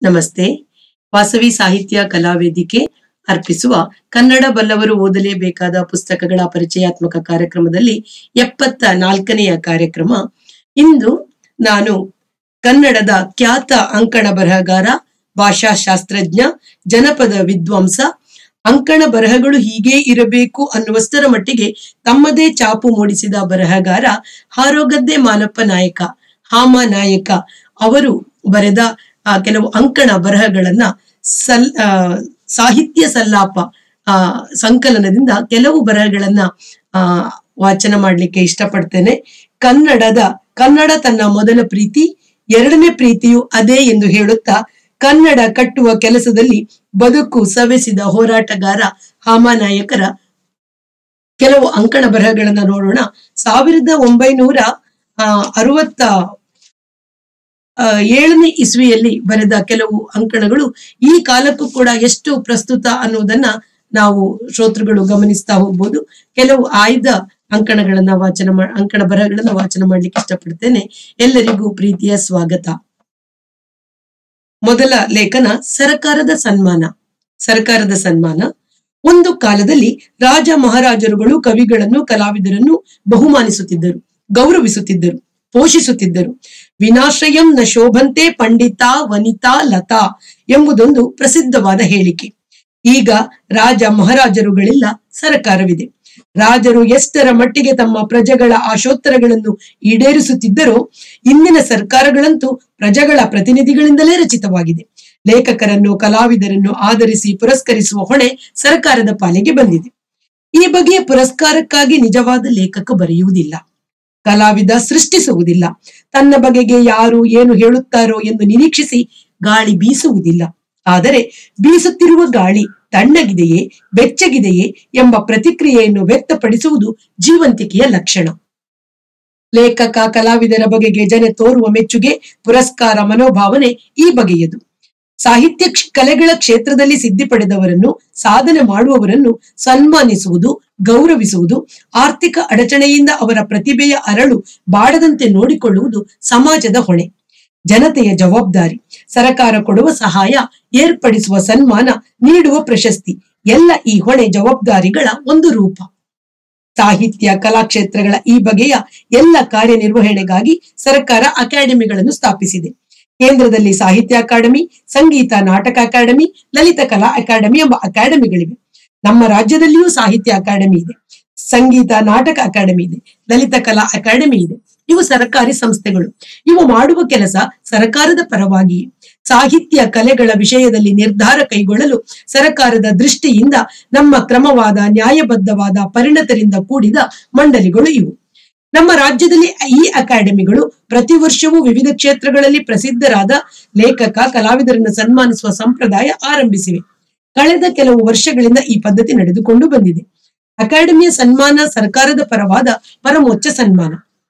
ನಮಸ್ತೆ ವಾಸವಿ ಸಾಹಿತ್ಯ ಕಲಾವೇದಿಕೆ ಅರ್ಪಿಸುವ ಕನ್ನಡ ಬಲ್ಲವರು ಓದಲೇಬೇಕಾದ ಪುಸ್ತಕಗಳ ಪರಿಚಯಾತ್ಮಕ ಕಾರ್ಯಕ್ರಮದಲ್ಲಿ ಎಪ್ಪತ್ತ ನಾಲ್ಕನೆಯ ಕಾರ್ಯಕ್ರಮ ಇಂದು ನಾನು ಕನ್ನಡದ ಖ್ಯಾತ ಅಂಕಣ ಬರಹಗಾರ ಭಾಷಾಶಾಸ್ತ್ರಜ್ಞ ಜನಪದ ವಿದ್ವಾಂಸ ಅಂಕಣ ಬರಹಗಳು ಹೀಗೆ ಇರಬೇಕು ಅನ್ನುವಷ್ಟರ ಮಟ್ಟಿಗೆ ತಮ್ಮದೇ ಚಾಪು ಮೂಡಿಸಿದ ಬರಹಗಾರ ಹಾರೋಗದ್ದೆ ಮಾಲಪ್ಪ ನಾಯಕ ಹಾಮ ನಾಯಕ ಅವರು ಬರೆದ ಆ, ಕೆಲವು ಅಂಕಣ ಬರಹಗಳನ್ನ ಸಲ್ ಆ, ಸಾಹಿತ್ಯ ಸಲ್ಲಾಪ ಆ ಸಂಕಲನದಿಂದ ಕೆಲವು ಬರಹಗಳನ್ನ ಆ ವಾಚನ ಮಾಡ್ಲಿಕ್ಕೆ ಇಷ್ಟಪಡ್ತೇನೆ ಕನ್ನಡದ ಕನ್ನಡ ತನ್ನ ಮೊದಲ ಪ್ರೀತಿ ಎರಡನೇ ಪ್ರೀತಿಯು ಅದೇ ಎಂದು ಹೇಳುತ್ತಾ ಕನ್ನಡ ಕಟ್ಟುವ ಕೆಲಸದಲ್ಲಿ ಬದುಕು ಸವೆಸಿದ ಹೋರಾಟಗಾರ ಹಾಮಾನಾಯಕರ ಕೆಲವು ಅಂಕಣ ಬರಹಗಳನ್ನ ನೋಡೋಣ ಸಾವಿರದ ಒಂಬೈನೂರ ಆ, ಅರವತ್ತ ಆ, ಏಳನೇ ಇಸ್ವಿಯಲ್ಲಿ ಬರೆದ ಕೆಲವು ಅಂಕಣಗಳು ಈ ಕಾಲಕ್ಕೂ ಕೂಡ ಎಷ್ಟು ಪ್ರಸ್ತುತ ಅನ್ನುವುದನ್ನ ನಾವು ಶ್ರೋತೃಗಳು ಗಮನಿಸ್ತಾ ಹೋಗ್ಬೋದು ಕೆಲವು ಆಯ್ದ ಅಂಕಣಗಳನ್ನ ವಾಚನ ಮಾ ಅಂಕಣ ಬರಹಗಳನ್ನ ವಾಚನ ಮಾಡ್ಲಿಕ್ಕೆ ಇಷ್ಟಪಡ್ತೇನೆ ಎಲ್ಲರಿಗೂ ಪ್ರೀತಿಯ ಸ್ವಾಗತ ಮೊದಲ ಲೇಖನ ಸರಕಾರದ ಸನ್ಮಾನ ಸರಕಾರದ ಸನ್ಮಾನ ಒಂದು ಕಾಲದಲ್ಲಿ ರಾಜ ಮಹಾರಾಜರುಗಳು ಕವಿಗಳನ್ನು ಕಲಾವಿದರನ್ನು ಬಹುಮಾನಿಸುತ್ತಿದ್ದರು ಗೌರವಿಸುತ್ತಿದ್ದರು ಪೋಷಿಸುತ್ತಿದ್ದರು ವಿನಾಶ್ರಯಂ ನ ಶೋಭಂತೆ ಪಂಡಿತ ವನಿತಾ ಲತಾ ಎಂಬುದೊಂದು ಪ್ರಸಿದ್ಧವಾದ ಹೇಳಿಕೆ ಈಗ ರಾಜ ಮಹಾರಾಜರುಗಳಿಲ್ಲ ಸರಕಾರವಿದೆ ರಾಜರು ಎಷ್ಟರ ಮಟ್ಟಿಗೆ ತಮ್ಮ ಪ್ರಜೆಗಳ ಆಶೋತ್ತರಗಳನ್ನು ಈಡೇರಿಸುತ್ತಿದ್ದರೋ ಇಂದಿನ ಸರ್ಕಾರಗಳಂತೂ ಪ್ರಜೆಗಳ ಪ್ರತಿನಿಧಿಗಳಿಂದಲೇ ರಚಿತವಾಗಿದೆ ಲೇಖಕರನ್ನು ಕಲಾವಿದರನ್ನು ಆಧರಿಸಿ ಪುರಸ್ಕರಿಸುವ ಹೊಣೆ ಸರ್ಕಾರದ ಪಾಲಿಗೆ ಬಂದಿದೆ ಈ ಬಗೆಯ ಪುರಸ್ಕಾರಕ್ಕಾಗಿ ನಿಜವಾದ ಲೇಖಕ ಬರೆಯುವುದಿಲ್ಲ ಕಲಾವಿದ ಸೃಷ್ಟಿಸುವುದಿಲ್ಲ ತನ್ನ ಬಗೆಗೆ ಯಾರು ಏನು ಹೇಳುತ್ತಾರೋ ಎಂದು ನಿರೀಕ್ಷಿಸಿ ಗಾಳಿ ಬೀಸುವುದಿಲ್ಲ ಆದರೆ ಬೀಸುತ್ತಿರುವ ಗಾಳಿ ತಣ್ಣಗಿದೆಯೇ ಬೆಚ್ಚಗಿದೆಯೇ ಎಂಬ ಪ್ರತಿಕ್ರಿಯೆಯನ್ನು ವ್ಯಕ್ತಪಡಿಸುವುದು ಜೀವಂತಿಕೆಯ ಲಕ್ಷಣ ಲೇಖಕ ಕಲಾವಿದರ ಬಗೆಗೆ ಜನ ತೋರುವ ಮೆಚ್ಚುಗೆ ಪುರಸ್ಕಾರ ಮನೋಭಾವನೆ ಈ ಬಗೆಯದು ಸಾಹಿತ್ಯ ಕ್ಷ- ಕಲೆಗಳ ಕ್ಷೇತ್ರದಲ್ಲಿ ಸಿದ್ಧಿ ಪಡೆದವರನ್ನು ಸಾಧನೆ ಮಾಡುವವರನ್ನು ಸನ್ಮಾನಿಸುವುದು ಗೌರವಿಸುವುದು ಆರ್ಥಿಕ ಅಡಚಣೆಯಿಂದ ಅವರ ಪ್ರತಿಭೆಯ ಅರಳು ಬಾಡದಂತೆ ನೋಡಿಕೊಳ್ಳುವುದು ಸಮಾಜದ ಹೊಣೆ ಜನತೆಯ ಜವಾಬ್ದಾರಿ ಸರಕಾರ ಕೊಡುವ ಸಹಾಯ ಏರ್ಪಡಿಸುವ ಸನ್ಮಾನ ನೀಡುವ ಪ್ರಶಸ್ತಿ ಎಲ್ಲ ಈ ಹೊಣೆ ಜವಾಬ್ದಾರಿಗಳ ಒಂದು ರೂಪ ಸಾಹಿತ್ಯ ಕಲಾಕ್ಷೇತ್ರಗಳ ಈ ಬಗೆಯ ಎಲ್ಲ ಕಾರ್ಯನಿರ್ವಹಣೆಗಾಗಿ ಸರ್ಕಾರ ಅಕಾಡೆಮಿಗಳನ್ನು ಸ್ಥಾಪಿಸಿದೆ ಕೇಂದ್ರದಲ್ಲಿ ಸಾಹಿತ್ಯ ಅಕಾಡೆಮಿ ಸಂಗೀತ ನಾಟಕ ಅಕಾಡೆಮಿ ಲಲಿತ ಕಲಾ ಅಕಾಡೆಮಿ ಎಂಬ ಅಕಾಡೆಮಿಗಳಿವೆ ನಮ್ಮ ರಾಜ್ಯದಲ್ಲಿಯೂ ಸಾಹಿತ್ಯ ಅಕಾಡೆಮಿ ಇದೆ ಸಂಗೀತ ನಾಟಕ ಅಕಾಡೆಮಿ ಇದೆ ಲಲಿತ ಕಲಾ ಅಕಾಡೆಮಿ ಇದೆ ಇವು ಸರ್ಕಾರಿ ಸಂಸ್ಥೆಗಳು ಇವು ಮಾಡುವ ಕೆಲಸ ಸರ್ಕಾರದ ಪರವಾಗಿಯೇ ಸಾಹಿತ್ಯ ಕಲೆಗಳ ವಿಷಯದಲ್ಲಿ ನಿರ್ಧಾರ ಕೈಗೊಳ್ಳಲು ಸರ್ಕಾರದ ದೃಷ್ಟಿಯಿಂದ ನಮ್ಮ ಕ್ರಮವಾದ ನ್ಯಾಯಬದ್ಧವಾದ ಪರಿಣತರಿಂದ ಕೂಡಿದ ಮಂಡಳಿಗಳು ಇವು ನಮ್ಮ ರಾಜ್ಯದಲ್ಲಿ ಈ ಅಕಾಡೆಮಿಗಳು ಪ್ರತಿ ವರ್ಷವೂ ವಿವಿಧ ಕ್ಷೇತ್ರಗಳಲ್ಲಿ ಪ್ರಸಿದ್ಧರಾದ ಲೇಖಕ ಕಲಾವಿದರನ್ನು ಸನ್ಮಾನಿಸುವ ಸಂಪ್ರದಾಯ ಆರಂಭಿಸಿವೆ ಕಳೆದ ಕೆಲವು ವರ್ಷಗಳಿಂದ ಈ ಪದ್ಧತಿ ನಡೆದುಕೊಂಡು ಬಂದಿದೆ ಅಕಾಡೆಮಿಯ ಸನ್ಮಾನ ಸರ್ಕಾರದ ಪರವಾದ ಪರಮೋಚ್ಚ ಸನ್ಮಾನ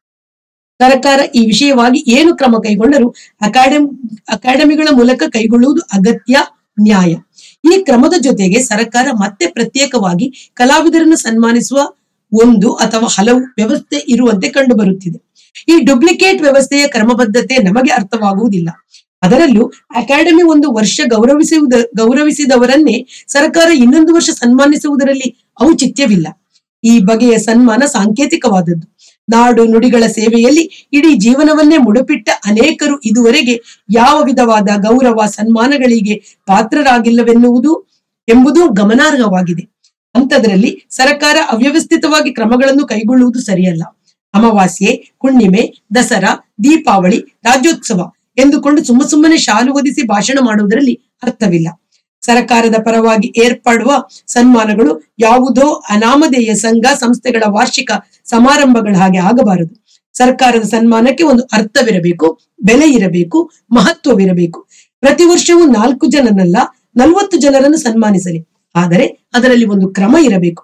ಸರ್ಕಾರ ಈ ವಿಷಯವಾಗಿ ಏನು ಕ್ರಮ ಕೈಗೊಂಡರೂ ಅಕಾಡೆಮಿ ಅಕಾಡೆಮಿಗಳ ಮೂಲಕ ಕೈಗೊಳ್ಳುವುದು ಅಗತ್ಯ ನ್ಯಾಯ ಈ ಕ್ರಮದ ಜೊತೆಗೆ ಸರ್ಕಾರ ಮತ್ತೆ ಪ್ರತ್ಯೇಕವಾಗಿ ಕಲಾವಿದರನ್ನು ಸನ್ಮಾನಿಸುವ ಒಂದು ಅಥವಾ ಹಲವು ವ್ಯವಸ್ಥೆ ಇರುವಂತೆ ಕಂಡು ಬರುತ್ತಿದೆ ಈ ಡುಪ್ಲಿಕೇಟ್ ವ್ಯವಸ್ಥೆಯ ಕ್ರಮಬದ್ಧತೆ ನಮಗೆ ಅರ್ಥವಾಗುವುದಿಲ್ಲ ಅದರಲ್ಲೂ ಅಕಾಡೆಮಿ ಒಂದು ವರ್ಷ ಗೌರವಿಸುವುದ ಗೌರವಿಸಿದವರನ್ನೇ ಸರ್ಕಾರ ಇನ್ನೊಂದು ವರ್ಷ ಸನ್ಮಾನಿಸುವುದರಲ್ಲಿ ಔಚಿತ್ಯವಿಲ್ಲ ಈ ಬಗೆಯ ಸನ್ಮಾನ ಸಾಂಕೇತಿಕವಾದದ್ದು ನಾಡು ನುಡಿಗಳ ಸೇವೆಯಲ್ಲಿ ಇಡೀ ಜೀವನವನ್ನೇ ಮುಡುಪಿಟ್ಟ ಅನೇಕರು ಇದುವರೆಗೆ ಯಾವ ವಿಧವಾದ ಗೌರವ ಸನ್ಮಾನಗಳಿಗೆ ಪಾತ್ರರಾಗಿಲ್ಲವೆನ್ನುವುದು ಎಂಬುದು ಗಮನಾರ್ಹವಾಗಿದೆ ಅಂಥದ್ರಲ್ಲಿ ಸರ್ಕಾರ ಅವ್ಯವಸ್ಥಿತವಾಗಿ ಕ್ರಮಗಳನ್ನು ಕೈಗೊಳ್ಳುವುದು ಸರಿಯಲ್ಲ ಅಮಾವಾಸ್ಯೆ ಹುಣ್ಣಿಮೆ ದಸರಾ ದೀಪಾವಳಿ ರಾಜ್ಯೋತ್ಸವ ಎಂದುಕೊಂಡು ಸುಮ್ಮ ಸುಮ್ಮನೆ ಶಾಲು ಹೊದಿಸಿ ಭಾಷಣ ಮಾಡುವುದರಲ್ಲಿ ಅರ್ಥವಿಲ್ಲ ಸರ್ಕಾರದ ಪರವಾಗಿ ಏರ್ಪಡುವ ಸನ್ಮಾನಗಳು ಯಾವುದೋ ಅನಾಮಧೇಯ ಸಂಘ ಸಂಸ್ಥೆಗಳ ವಾರ್ಷಿಕ ಸಮಾರಂಭಗಳ ಹಾಗೆ ಆಗಬಾರದು ಸರ್ಕಾರದ ಸನ್ಮಾನಕ್ಕೆ ಒಂದು ಅರ್ಥವಿರಬೇಕು ಬೆಲೆ ಇರಬೇಕು ಮಹತ್ವವಿರಬೇಕು ಪ್ರತಿ ವರ್ಷವೂ ನಾಲ್ಕು ಜನನಲ್ಲ ನಲವತ್ತು ಜನರನ್ನು ಸನ್ಮಾನಿಸಲಿ ಆದರೆ ಅದರಲ್ಲಿ ಒಂದು ಕ್ರಮ ಇರಬೇಕು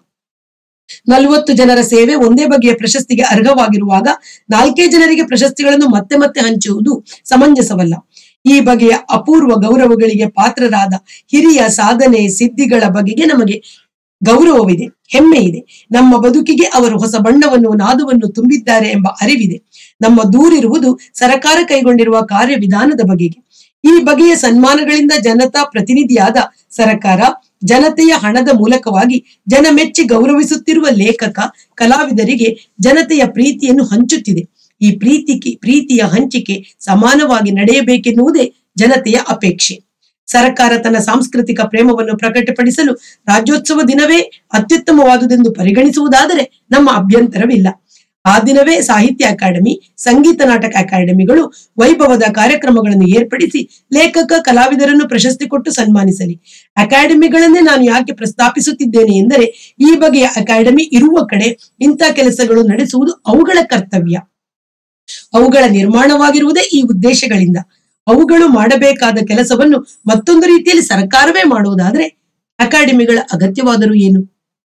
ನಲವತ್ತು ಜನರ ಸೇವೆ ಒಂದೇ ಬಗೆಯ ಪ್ರಶಸ್ತಿಗೆ ಅರ್ಹವಾಗಿರುವಾಗ ನಾಲ್ಕೇ ಜನರಿಗೆ ಪ್ರಶಸ್ತಿಗಳನ್ನು ಮತ್ತೆ ಮತ್ತೆ ಹಂಚುವುದು ಸಮಂಜಸವಲ್ಲ ಈ ಬಗೆಯ ಅಪೂರ್ವ ಗೌರವಗಳಿಗೆ ಪಾತ್ರರಾದ ಹಿರಿಯ ಸಾಧನೆ ಸಿದ್ಧಿಗಳ ಬಗೆಗೆ ನಮಗೆ ಗೌರವವಿದೆ ಹೆಮ್ಮೆ ಇದೆ ನಮ್ಮ ಬದುಕಿಗೆ ಅವರು ಹೊಸ ಬಣ್ಣವನ್ನು ನಾದವನ್ನು ತುಂಬಿದ್ದಾರೆ ಎಂಬ ಅರಿವಿದೆ ನಮ್ಮ ದೂರಿರುವುದು ಸರಕಾರ ಕೈಗೊಂಡಿರುವ ಕಾರ್ಯವಿಧಾನದ ಬಗೆಗೆ ಈ ಬಗೆಯ ಸನ್ಮಾನಗಳಿಂದ ಜನತಾ ಪ್ರತಿನಿಧಿಯಾದ ಸರಕಾರ ಜನತೆಯ ಹಣದ ಮೂಲಕವಾಗಿ ಜನ ಮೆಚ್ಚಿ ಗೌರವಿಸುತ್ತಿರುವ ಲೇಖಕ ಕಲಾವಿದರಿಗೆ ಜನತೆಯ ಪ್ರೀತಿಯನ್ನು ಹಂಚುತ್ತಿದೆ ಈ ಪ್ರೀತಿ ಪ್ರೀತಿಯ ಹಂಚಿಕೆ ಸಮಾನವಾಗಿ ನಡೆಯಬೇಕೆನ್ನುವುದೇ ಜನತೆಯ ಅಪೇಕ್ಷೆ ಸರ್ಕಾರ ತನ್ನ ಸಾಂಸ್ಕೃತಿಕ ಪ್ರೇಮವನ್ನು ಪ್ರಕಟಪಡಿಸಲು ರಾಜ್ಯೋತ್ಸವ ದಿನವೇ ಅತ್ಯುತ್ತಮವಾದುದೆಂದು ಪರಿಗಣಿಸುವುದಾದರೆ ನಮ್ಮ ಅಭ್ಯಂತರವಿಲ್ಲ ಆ ದಿನವೇ ಸಾಹಿತ್ಯ ಅಕಾಡೆಮಿ ಸಂಗೀತ ನಾಟಕ ಅಕಾಡೆಮಿಗಳು ವೈಭವದ ಕಾರ್ಯಕ್ರಮಗಳನ್ನು ಏರ್ಪಡಿಸಿ ಲೇಖಕ ಕಲಾವಿದರನ್ನು ಪ್ರಶಸ್ತಿ ಕೊಟ್ಟು ಸನ್ಮಾನಿಸಲಿ ಅಕಾಡೆಮಿಗಳನ್ನೇ ನಾನು ಯಾಕೆ ಪ್ರಸ್ತಾಪಿಸುತ್ತಿದ್ದೇನೆ ಎಂದರೆ ಈ ಬಗೆಯ ಅಕಾಡೆಮಿ ಇರುವ ಕಡೆ ಇಂಥ ಕೆಲಸಗಳು ನಡೆಸುವುದು ಅವುಗಳ ಕರ್ತವ್ಯ ಅವುಗಳ ನಿರ್ಮಾಣವಾಗಿರುವುದೇ ಈ ಉದ್ದೇಶಗಳಿಂದ ಅವುಗಳು ಮಾಡಬೇಕಾದ ಕೆಲಸವನ್ನು ಮತ್ತೊಂದು ರೀತಿಯಲ್ಲಿ ಸರ್ಕಾರವೇ ಮಾಡುವುದಾದ್ರೆ ಅಕಾಡೆಮಿಗಳ ಅಗತ್ಯವಾದರೂ ಏನು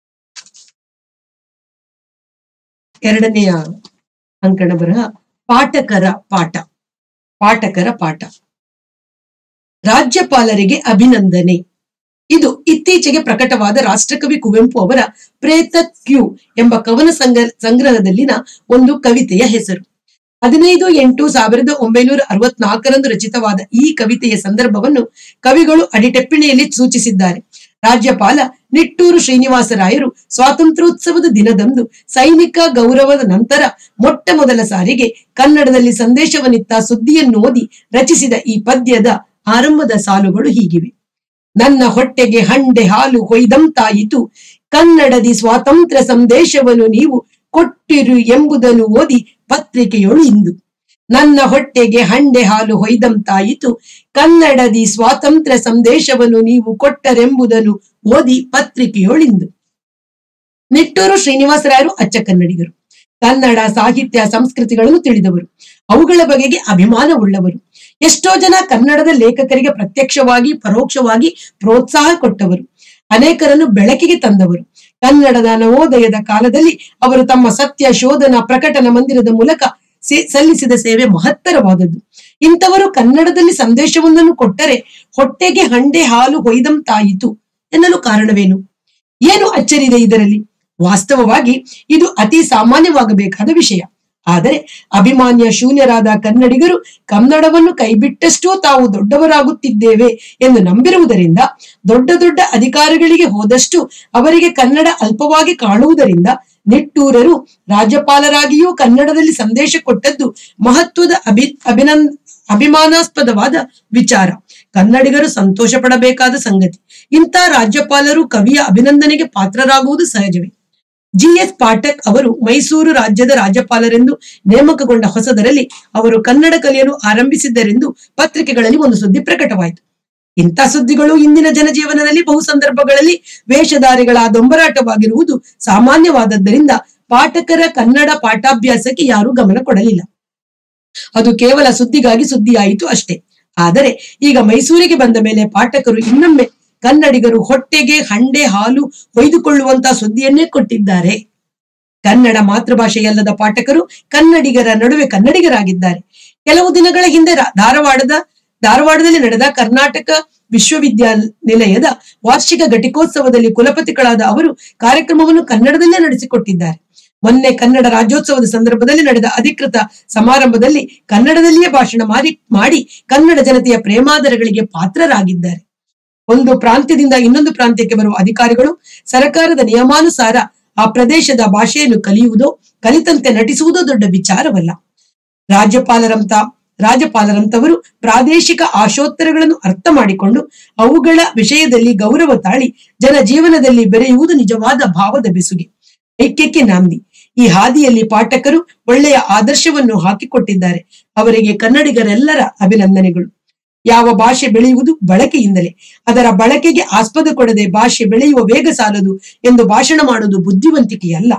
ಎರಡನೆಯ ಅಂಕಣ ಬರಹ ಪಾಠಕರ ಪಾಠ ಪಾಠಕರ ಪಾಠ ರಾಜ್ಯಪಾಲರಿಗೆ ಅಭಿನಂದನೆ ಇದು ಇತ್ತೀಚೆಗೆ ಪ್ರಕಟವಾದ ರಾಷ್ಟ್ರಕವಿ ಕುವೆಂಪು ಅವರ ಪ್ರೇತ ಕ್ಯೂ ಎಂಬ ಕವನ ಸಂಗ ಸಂಗ್ರಹದಲ್ಲಿನ ಒಂದು ಕವಿತೆಯ ಹೆಸರು ಹದಿನೈದು ಎಂಟು ಸಾವಿರದ ಒಂಬೈನೂರ ಅರವತ್ನಾಲ್ಕರಂದು ರಚಿತವಾದ ಈ ಕವಿತೆಯ ಸಂದರ್ಭವನ್ನು ಕವಿಗಳು ಅಡಿಟೆಪ್ಪಿಣೆಯಲ್ಲಿ ಸೂಚಿಸಿದ್ದಾರೆ ರಾಜ್ಯಪಾಲ ನಿಟ್ಟೂರು ಶ್ರೀನಿವಾಸರಾಯರು ಸ್ವಾತಂತ್ರ್ಯೋತ್ಸವದ ದಿನದಂದು ಸೈನಿಕ ಗೌರವದ ನಂತರ ಮೊಟ್ಟ ಮೊದಲ ಸಾರಿಗೆ ಕನ್ನಡದಲ್ಲಿ ಸಂದೇಶವನ್ನಿತ್ತ ಸುದ್ದಿಯನ್ನು ಓದಿ ರಚಿಸಿದ ಈ ಪದ್ಯದ ಆರಂಭದ ಸಾಲುಗಳು ಹೀಗಿವೆ ನನ್ನ ಹೊಟ್ಟೆಗೆ ಹಂಡೆ ಹಾಲು ಹೊಯ್ದಂತಾಯಿತು ಕನ್ನಡದಿ ಸ್ವಾತಂತ್ರ್ಯ ಸಂದೇಶವನ್ನು ನೀವು ಕೊಟ್ಟಿರು ಎಂಬುದನ್ನು ಓದಿ ಪತ್ರಿಕೆಯೊಳು ಇಂದು ನನ್ನ ಹೊಟ್ಟೆಗೆ ಹಂಡೆ ಹಾಲು ಹೊಯ್ದಂತಾಯಿತು ಕನ್ನಡದಿ ಸ್ವಾತಂತ್ರ್ಯ ಸಂದೇಶವನ್ನು ನೀವು ಕೊಟ್ಟರೆಂಬುದನ್ನು ಓದಿ ಪತ್ರಿಕೆಯೊಳಿಂದು ನಿಟ್ಟೂರು ಶ್ರೀನಿವಾಸರಾಯರು ಅಚ್ಚ ಕನ್ನಡಿಗರು ಕನ್ನಡ ಸಾಹಿತ್ಯ ಸಂಸ್ಕೃತಿಗಳನ್ನು ತಿಳಿದವರು ಅವುಗಳ ಬಗೆಗೆ ಅಭಿಮಾನ ಉಳ್ಳವರು ಎಷ್ಟೋ ಜನ ಕನ್ನಡದ ಲೇಖಕರಿಗೆ ಪ್ರತ್ಯಕ್ಷವಾಗಿ ಪರೋಕ್ಷವಾಗಿ ಪ್ರೋತ್ಸಾಹ ಕೊಟ್ಟವರು ಅನೇಕರನ್ನು ಬೆಳಕಿಗೆ ತಂದವರು ಕನ್ನಡದ ನವೋದಯದ ಕಾಲದಲ್ಲಿ ಅವರು ತಮ್ಮ ಸತ್ಯ ಶೋಧನ ಪ್ರಕಟನ ಮಂದಿರದ ಮೂಲಕ ಸೆ- ಸಲ್ಲಿಸಿದ ಸೇವೆ ಮಹತ್ತರವಾದದ್ದು ಇಂಥವರು ಕನ್ನಡದಲ್ಲಿ ಸಂದೇಶವೊಂದನ್ನು ಕೊಟ್ಟರೆ ಹೊಟ್ಟೆಗೆ ಹಂಡೆ ಹಾಲು ಹೊಯ್ದಂತಾಯಿತು ಎನ್ನಲು ಕಾರಣವೇನು ಏನು ಅಚ್ಚರಿದೆ ಇದರಲ್ಲಿ ವಾಸ್ತವವಾಗಿ ಇದು ಅತಿ ಸಾಮಾನ್ಯವಾಗಬೇಕಾದ ವಿಷಯ ಆದರೆ ಅಭಿಮಾನ್ಯ ಶೂನ್ಯರಾದ ಕನ್ನಡಿಗರು ಕನ್ನಡವನ್ನು ಕೈಬಿಟ್ಟಷ್ಟೂ ತಾವು ದೊಡ್ಡವರಾಗುತ್ತಿದ್ದೇವೆ ಎಂದು ನಂಬಿರುವುದರಿಂದ ದೊಡ್ಡ ದೊಡ್ಡ ಅಧಿಕಾರಿಗಳಿಗೆ ಹೋದಷ್ಟು ಅವರಿಗೆ ಕನ್ನಡ ಅಲ್ಪವಾಗಿ ಕಾಣುವುದರಿಂದ ನಿಟ್ಟೂರರು ರಾಜ್ಯಪಾಲರಾಗಿಯೂ ಕನ್ನಡದಲ್ಲಿ ಸಂದೇಶ ಕೊಟ್ಟದ್ದು ಮಹತ್ವದ ಅಭಿ ಅಭಿನಂದ ಅಭಿಮಾನಾಸ್ಪದವಾದ ವಿಚಾರ ಕನ್ನಡಿಗರು ಸಂತೋಷ ಪಡಬೇಕಾದ ಸಂಗತಿ ಇಂಥ ರಾಜ್ಯಪಾಲರು ಕವಿಯ ಅಭಿನಂದನೆಗೆ ಪಾತ್ರರಾಗುವುದು ಸಹಜವೇ ಜಿ ಎಸ್ ಪಾಠಕ್ ಅವರು ಮೈಸೂರು ರಾಜ್ಯದ ರಾಜ್ಯಪಾಲರೆಂದು ನೇಮಕಗೊಂಡ ಹೊಸದರಲ್ಲಿ ಅವರು ಕನ್ನಡ ಕಲಿಯಲು ಆರಂಭಿಸಿದ್ದರೆಂದು ಪತ್ರಿಕೆಗಳಲ್ಲಿ ಒಂದು ಸುದ್ದಿ ಪ್ರಕಟವಾಯಿತು ಇಂಥ ಸುದ್ದಿಗಳು ಇಂದಿನ ಜನಜೀವನದಲ್ಲಿ ಬಹು ಸಂದರ್ಭಗಳಲ್ಲಿ ವೇಷಧಾರಿಗಳ ದೊಂಬರಾಟವಾಗಿರುವುದು ಸಾಮಾನ್ಯವಾದದ್ದರಿಂದ ಪಾಠಕರ ಕನ್ನಡ ಪಾಠಾಭ್ಯಾಸಕ್ಕೆ ಯಾರೂ ಗಮನ ಕೊಡಲಿಲ್ಲ ಅದು ಕೇವಲ ಸುದ್ದಿಗಾಗಿ ಸುದ್ದಿಯಾಯಿತು ಅಷ್ಟೇ ಆದರೆ ಈಗ ಮೈಸೂರಿಗೆ ಬಂದ ಮೇಲೆ ಪಾಠಕರು ಇನ್ನೊಮ್ಮೆ ಕನ್ನಡಿಗರು ಹೊಟ್ಟೆಗೆ ಹಂಡೆ ಹಾಲು ಹೊಯ್ದುಕೊಳ್ಳುವಂತ ಸುದ್ದಿಯನ್ನೇ ಕೊಟ್ಟಿದ್ದಾರೆ ಕನ್ನಡ ಮಾತೃಭಾಷೆಯಲ್ಲದ ಪಾಠಕರು ಕನ್ನಡಿಗರ ನಡುವೆ ಕನ್ನಡಿಗರಾಗಿದ್ದಾರೆ ಕೆಲವು ದಿನಗಳ ಹಿಂದೆ ರಾ- ಧಾರವಾಡದ ಧಾರವಾಡದಲ್ಲಿ ನಡೆದ ಕರ್ನಾಟಕ ವಿಶ್ವವಿದ್ಯಾನಿಲಯದ ವಾರ್ಷಿಕ ಘಟಿಕೋತ್ಸವದಲ್ಲಿ ಕುಲಪತಿಗಳಾದ ಅವರು ಕಾರ್ಯಕ್ರಮವನ್ನು ಕನ್ನಡದಲ್ಲೇ ನಡೆಸಿಕೊಟ್ಟಿದ್ದಾರೆ ಮೊನ್ನೆ ಕನ್ನಡ ರಾಜ್ಯೋತ್ಸವದ ಸಂದರ್ಭದಲ್ಲಿ ನಡೆದ ಅಧಿಕೃತ ಸಮಾರಂಭದಲ್ಲಿ ಕನ್ನಡದಲ್ಲಿಯೇ ಭಾಷಣ ಮಾಡಿ ಮಾಡಿ ಕನ್ನಡ ಜನತೆಯ ಪ್ರೇಮಾದರಗಳಿಗೆ ಪಾತ್ರರಾಗಿದ್ದಾರೆ ಒಂದು ಪ್ರಾಂತ್ಯದಿಂದ ಇನ್ನೊಂದು ಪ್ರಾಂತ್ಯಕ್ಕೆ ಬರುವ ಅಧಿಕಾರಿಗಳು ಸರ್ಕಾರದ ನಿಯಮಾನುಸಾರ ಆ ಪ್ರದೇಶದ ಭಾಷೆಯನ್ನು ಕಲಿಯುವುದೋ ಕಲಿತಂತೆ ನಟಿಸುವುದೋ ದೊಡ್ಡ ವಿಚಾರವಲ್ಲ ರಾಜ್ಯಪಾಲರಂತ ರಾಜ್ಯಪಾಲರಂತವರು ಪ್ರಾದೇಶಿಕ ಆಶೋತ್ತರಗಳನ್ನು ಅರ್ಥ ಮಾಡಿಕೊಂಡು ಅವುಗಳ ವಿಷಯದಲ್ಲಿ ಗೌರವ ತಾಳಿ ಜನ ಜೀವನದಲ್ಲಿ ಬೆರೆಯುವುದು ನಿಜವಾದ ಭಾವದ ಬೆಸುಗೆ ಐಕ್ಯಕ್ಕೆ ನಾಂದಿ ಈ ಹಾದಿಯಲ್ಲಿ ಪಾಠಕರು ಒಳ್ಳೆಯ ಆದರ್ಶವನ್ನು ಹಾಕಿಕೊಟ್ಟಿದ್ದಾರೆ ಅವರಿಗೆ ಕನ್ನಡಿಗರೆಲ್ಲರ ಅಭಿನಂದನೆಗಳು ಯಾವ ಭಾಷೆ ಬೆಳೆಯುವುದು ಬಳಕೆಯಿಂದಲೇ ಅದರ ಬಳಕೆಗೆ ಆಸ್ಪದ ಕೊಡದೆ ಭಾಷೆ ಬೆಳೆಯುವ ವೇಗ ಸಾಲದು ಎಂದು ಭಾಷಣ ಮಾಡುವುದು ಬುದ್ಧಿವಂತಿಕೆಯಲ್ಲ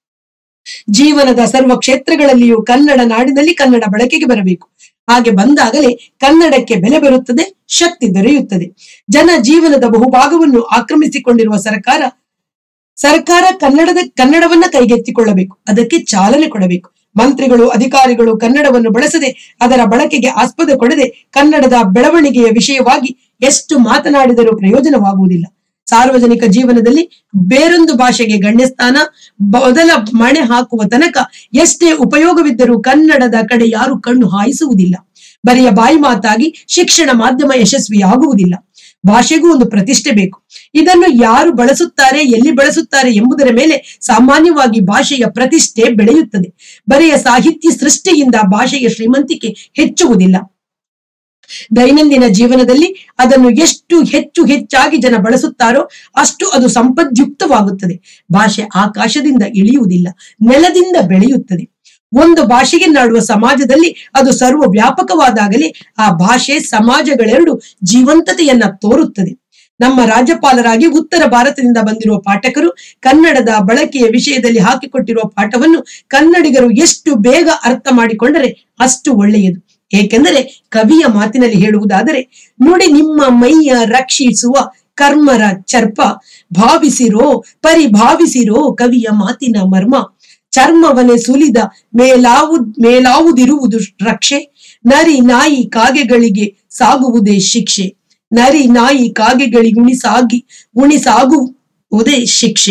ಜೀವನದ ಸರ್ವ ಕ್ಷೇತ್ರಗಳಲ್ಲಿಯೂ ಕನ್ನಡ ನಾಡಿನಲ್ಲಿ ಕನ್ನಡ ಬಳಕೆಗೆ ಬರಬೇಕು ಹಾಗೆ ಬಂದಾಗಲೇ ಕನ್ನಡಕ್ಕೆ ಬೆಲೆ ಬರುತ್ತದೆ ಶಕ್ತಿ ದೊರೆಯುತ್ತದೆ ಜನ ಜೀವನದ ಬಹುಭಾಗವನ್ನು ಆಕ್ರಮಿಸಿಕೊಂಡಿರುವ ಸರ್ಕಾರ ಸರ್ಕಾರ ಕನ್ನಡದ ಕನ್ನಡವನ್ನ ಕೈಗೆತ್ತಿಕೊಳ್ಳಬೇಕು ಅದಕ್ಕೆ ಚಾಲನೆ ಕೊಡಬೇಕು ಮಂತ್ರಿಗಳು ಅಧಿಕಾರಿಗಳು ಕನ್ನಡವನ್ನು ಬಳಸದೆ ಅದರ ಬಳಕೆಗೆ ಆಸ್ಪದ ಕೊಡದೆ ಕನ್ನಡದ ಬೆಳವಣಿಗೆಯ ವಿಷಯವಾಗಿ ಎಷ್ಟು ಮಾತನಾಡಿದರೂ ಪ್ರಯೋಜನವಾಗುವುದಿಲ್ಲ ಸಾರ್ವಜನಿಕ ಜೀವನದಲ್ಲಿ ಬೇರೊಂದು ಭಾಷೆಗೆ ಗಣ್ಯಸ್ಥಾನ ಮೊದಲ ಮಣೆ ಹಾಕುವ ತನಕ ಎಷ್ಟೇ ಉಪಯೋಗವಿದ್ದರೂ ಕನ್ನಡದ ಕಡೆ ಯಾರು ಕಣ್ಣು ಹಾಯಿಸುವುದಿಲ್ಲ ಬರೆಯ ಬಾಯಿ ಮಾತಾಗಿ ಶಿಕ್ಷಣ ಮಾಧ್ಯಮ ಯಶಸ್ವಿಯಾಗುವುದಿಲ್ಲ ಭಾಷೆಗೂ ಒಂದು ಪ್ರತಿಷ್ಠೆ ಬೇಕು ಇದನ್ನು ಯಾರು ಬಳಸುತ್ತಾರೆ ಎಲ್ಲಿ ಬಳಸುತ್ತಾರೆ ಎಂಬುದರ ಮೇಲೆ ಸಾಮಾನ್ಯವಾಗಿ ಭಾಷೆಯ ಪ್ರತಿಷ್ಠೆ ಬೆಳೆಯುತ್ತದೆ ಬರೆಯ ಸಾಹಿತ್ಯ ಸೃಷ್ಟಿಯಿಂದ ಭಾಷೆಯ ಶ್ರೀಮಂತಿಕೆ ಹೆಚ್ಚುವುದಿಲ್ಲ ದೈನಂದಿನ ಜೀವನದಲ್ಲಿ ಅದನ್ನು ಎಷ್ಟು ಹೆಚ್ಚು ಹೆಚ್ಚಾಗಿ ಜನ ಬಳಸುತ್ತಾರೋ ಅಷ್ಟು ಅದು ಸಂಪದ್ಯುಕ್ತವಾಗುತ್ತದೆ ಭಾಷೆ ಆಕಾಶದಿಂದ ಇಳಿಯುವುದಿಲ್ಲ ನೆಲದಿಂದ ಬೆಳೆಯುತ್ತದೆ ಒಂದು ಭಾಷೆಗೆ ನಾಡುವ ಸಮಾಜದಲ್ಲಿ ಅದು ಸರ್ವ ವ್ಯಾಪಕವಾದಾಗಲೇ ಆ ಭಾಷೆ ಸಮಾಜಗಳೆರಡು ಜೀವಂತತೆಯನ್ನ ತೋರುತ್ತದೆ ನಮ್ಮ ರಾಜ್ಯಪಾಲರಾಗಿ ಉತ್ತರ ಭಾರತದಿಂದ ಬಂದಿರುವ ಪಾಠಕರು ಕನ್ನಡದ ಬಳಕೆಯ ವಿಷಯದಲ್ಲಿ ಹಾಕಿಕೊಟ್ಟಿರುವ ಪಾಠವನ್ನು ಕನ್ನಡಿಗರು ಎಷ್ಟು ಬೇಗ ಅರ್ಥ ಮಾಡಿಕೊಂಡರೆ ಅಷ್ಟು ಒಳ್ಳೆಯದು ಏಕೆಂದರೆ ಕವಿಯ ಮಾತಿನಲ್ಲಿ ಹೇಳುವುದಾದರೆ ನುಡಿ ನಿಮ್ಮ ಮೈಯ ರಕ್ಷಿಸುವ ಕರ್ಮರ ಚರ್ಪ ಭಾವಿಸಿರೋ ಪರಿಭಾವಿಸಿರೋ ಕವಿಯ ಮಾತಿನ ಮರ್ಮ ಚರ್ಮವನೆ ಸುಲಿದ ಮೇಲಾವು ಮೇಲಾವುದಿರುವುದು ರಕ್ಷೆ ನರಿ ನಾಯಿ ಕಾಗೆಗಳಿಗೆ ಸಾಗುವುದೇ ಶಿಕ್ಷೆ ನರಿ ನಾಯಿ ಕಾಗೆಗಳಿಗೆ ಉಣಿಸಾಗಿ ಉಣಿಸಾಗುವುದೇ ಶಿಕ್ಷೆ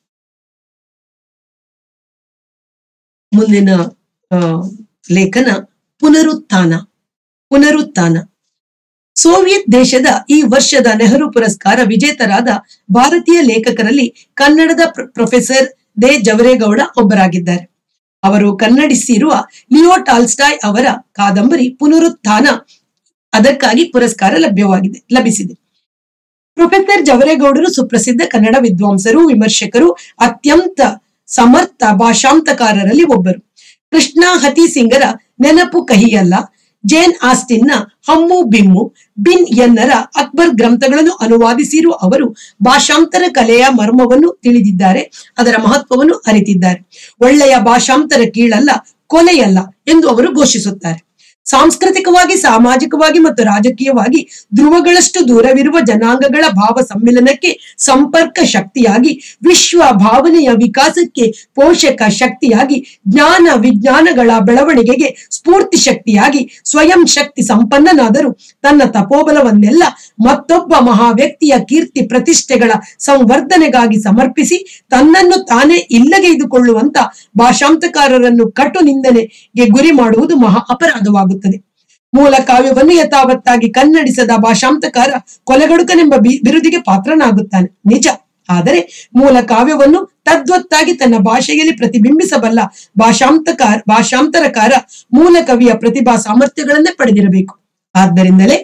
ಮುಂದಿನ ಆ, ಲೇಖನ ಪುನರುತ್ಥಾನ ಪುನರುತ್ಥಾನ ಸೋವಿಯತ್ ದೇಶದ ಈ ವರ್ಷದ ನೆಹರು ಪುರಸ್ಕಾರ ವಿಜೇತರಾದ ಭಾರತೀಯ ಲೇಖಕರಲ್ಲಿ ಕನ್ನಡದ ಪ್ರ- ಪ್ರೊಫೆಸರ್ ದೇ ಜವರೇಗೌಡ ಒಬ್ಬರಾಗಿದ್ದಾರೆ ಅವರು ಕನ್ನಡಿಸಿರುವ ಲಿಯೋ ಟಾಲ್ಸ್ಟಾಯ್ ಅವರ ಕಾದಂಬರಿ ಪುನರುತ್ಥಾನ ಅದಕ್ಕಾಗಿ ಪುರಸ್ಕಾರ ಲಭ್ಯವಾಗಿದೆ ಲಭಿಸಿದೆ ಪ್ರೊಫೆಸರ್ ಜವರೇಗೌಡರು ಸುಪ್ರಸಿದ್ಧ ಕನ್ನಡ ವಿದ್ವಾಂಸರು ವಿಮರ್ಶಕರು ಅತ್ಯಂತ ಸಮರ್ಥ ಭಾಷಾಂತಕಾರರಲ್ಲಿ ಒಬ್ಬರು ಕೃಷ್ಣ ಹತಿಸಿಂಗರ ನೆನಪು ಕಹಿಯಲ್ಲ ಜೇನ್ ಆಸ್ಟಿನ್ನ ಹಮ್ಮು ಬಿಮ್ಮು ಬಿನ್ ಎನ್ನರ ಅಕ್ಬರ್ ಗ್ರಂಥಗಳನ್ನು ಅನುವಾದಿಸಿರುವ ಅವರು ಭಾಷಾಂತರ ಕಲೆಯ ಮರ್ಮವನ್ನು ತಿಳಿದಿದ್ದಾರೆ ಅದರ ಮಹತ್ವವನ್ನು ಅರಿತಿದ್ದಾರೆ ಒಳ್ಳೆಯ ಭಾಷಾಂತರ ಕೀಳಲ್ಲ ಕೊಲೆಯಲ್ಲ ಎಂದು ಅವರು ಘೋಷಿಸುತ್ತಾರೆ ಸಾಂಸ್ಕೃತಿಕವಾಗಿ ಸಾಮಾಜಿಕವಾಗಿ ಮತ್ತು ರಾಜಕೀಯವಾಗಿ ಧ್ರುವಗಳಷ್ಟು ದೂರವಿರುವ ಜನಾಂಗಗಳ ಭಾವ ಸಮ್ಮಿಲನಕ್ಕೆ ಸಂಪರ್ಕ ಶಕ್ತಿಯಾಗಿ ವಿಶ್ವ ಭಾವನೆಯ ವಿಕಾಸಕ್ಕೆ ಪೋಷಕ ಶಕ್ತಿಯಾಗಿ ಜ್ಞಾನ ವಿಜ್ಞಾನಗಳ ಬೆಳವಣಿಗೆಗೆ ಸ್ಫೂರ್ತಿ ಶಕ್ತಿಯಾಗಿ ಸ್ವಯಂ ಶಕ್ತಿ ಸಂಪನ್ನನಾದರೂ ತನ್ನ ತಪೋಬಲವನ್ನೆಲ್ಲ ಮತ್ತೊಬ್ಬ ಮಹಾ ವ್ಯಕ್ತಿಯ ಕೀರ್ತಿ ಪ್ರತಿಷ್ಠೆಗಳ ಸಂವರ್ಧನೆಗಾಗಿ ಸಮರ್ಪಿಸಿ ತನ್ನನ್ನು ತಾನೇ ಇಲ್ಲಗೆಯ್ದುಕೊಳ್ಳುವಂತ ಭಾಷಾಂತಕಾರರನ್ನು ಕಟು ನಿಂದನೆಗೆ ಗುರಿ ಮಾಡುವುದು ಮಹಾ ಅಪರಾಧವಾಗುತ್ತದೆ ಮೂಲ ಕಾವ್ಯವನ್ನು ಯಥಾವತ್ತಾಗಿ ಕನ್ನಡಿಸದ ಭಾಷಾಂತಕಾರ ಕೊಲೆಗಡುಕನೆಂಬ ಬಿ- ಬಿರುದಿಗೆ ಪಾತ್ರನಾಗುತ್ತಾನೆ ನಿಜ ಆದರೆ ಮೂಲ ಕಾವ್ಯವನ್ನು ತದ್ವತ್ತಾಗಿ ತನ್ನ ಭಾಷೆಯಲ್ಲಿ ಪ್ರತಿಬಿಂಬಿಸಬಲ್ಲ ಭಾಷಾಂತಕಾರ ಭಾಷಾಂತರಕಾರ ಮೂಲ ಕವಿಯ ಪ್ರತಿಭಾ ಸಾಮರ್ಥ್ಯಗಳನ್ನೇ ಪಡೆದಿರಬೇಕು ಆದ್ದರಿಂದಲೇ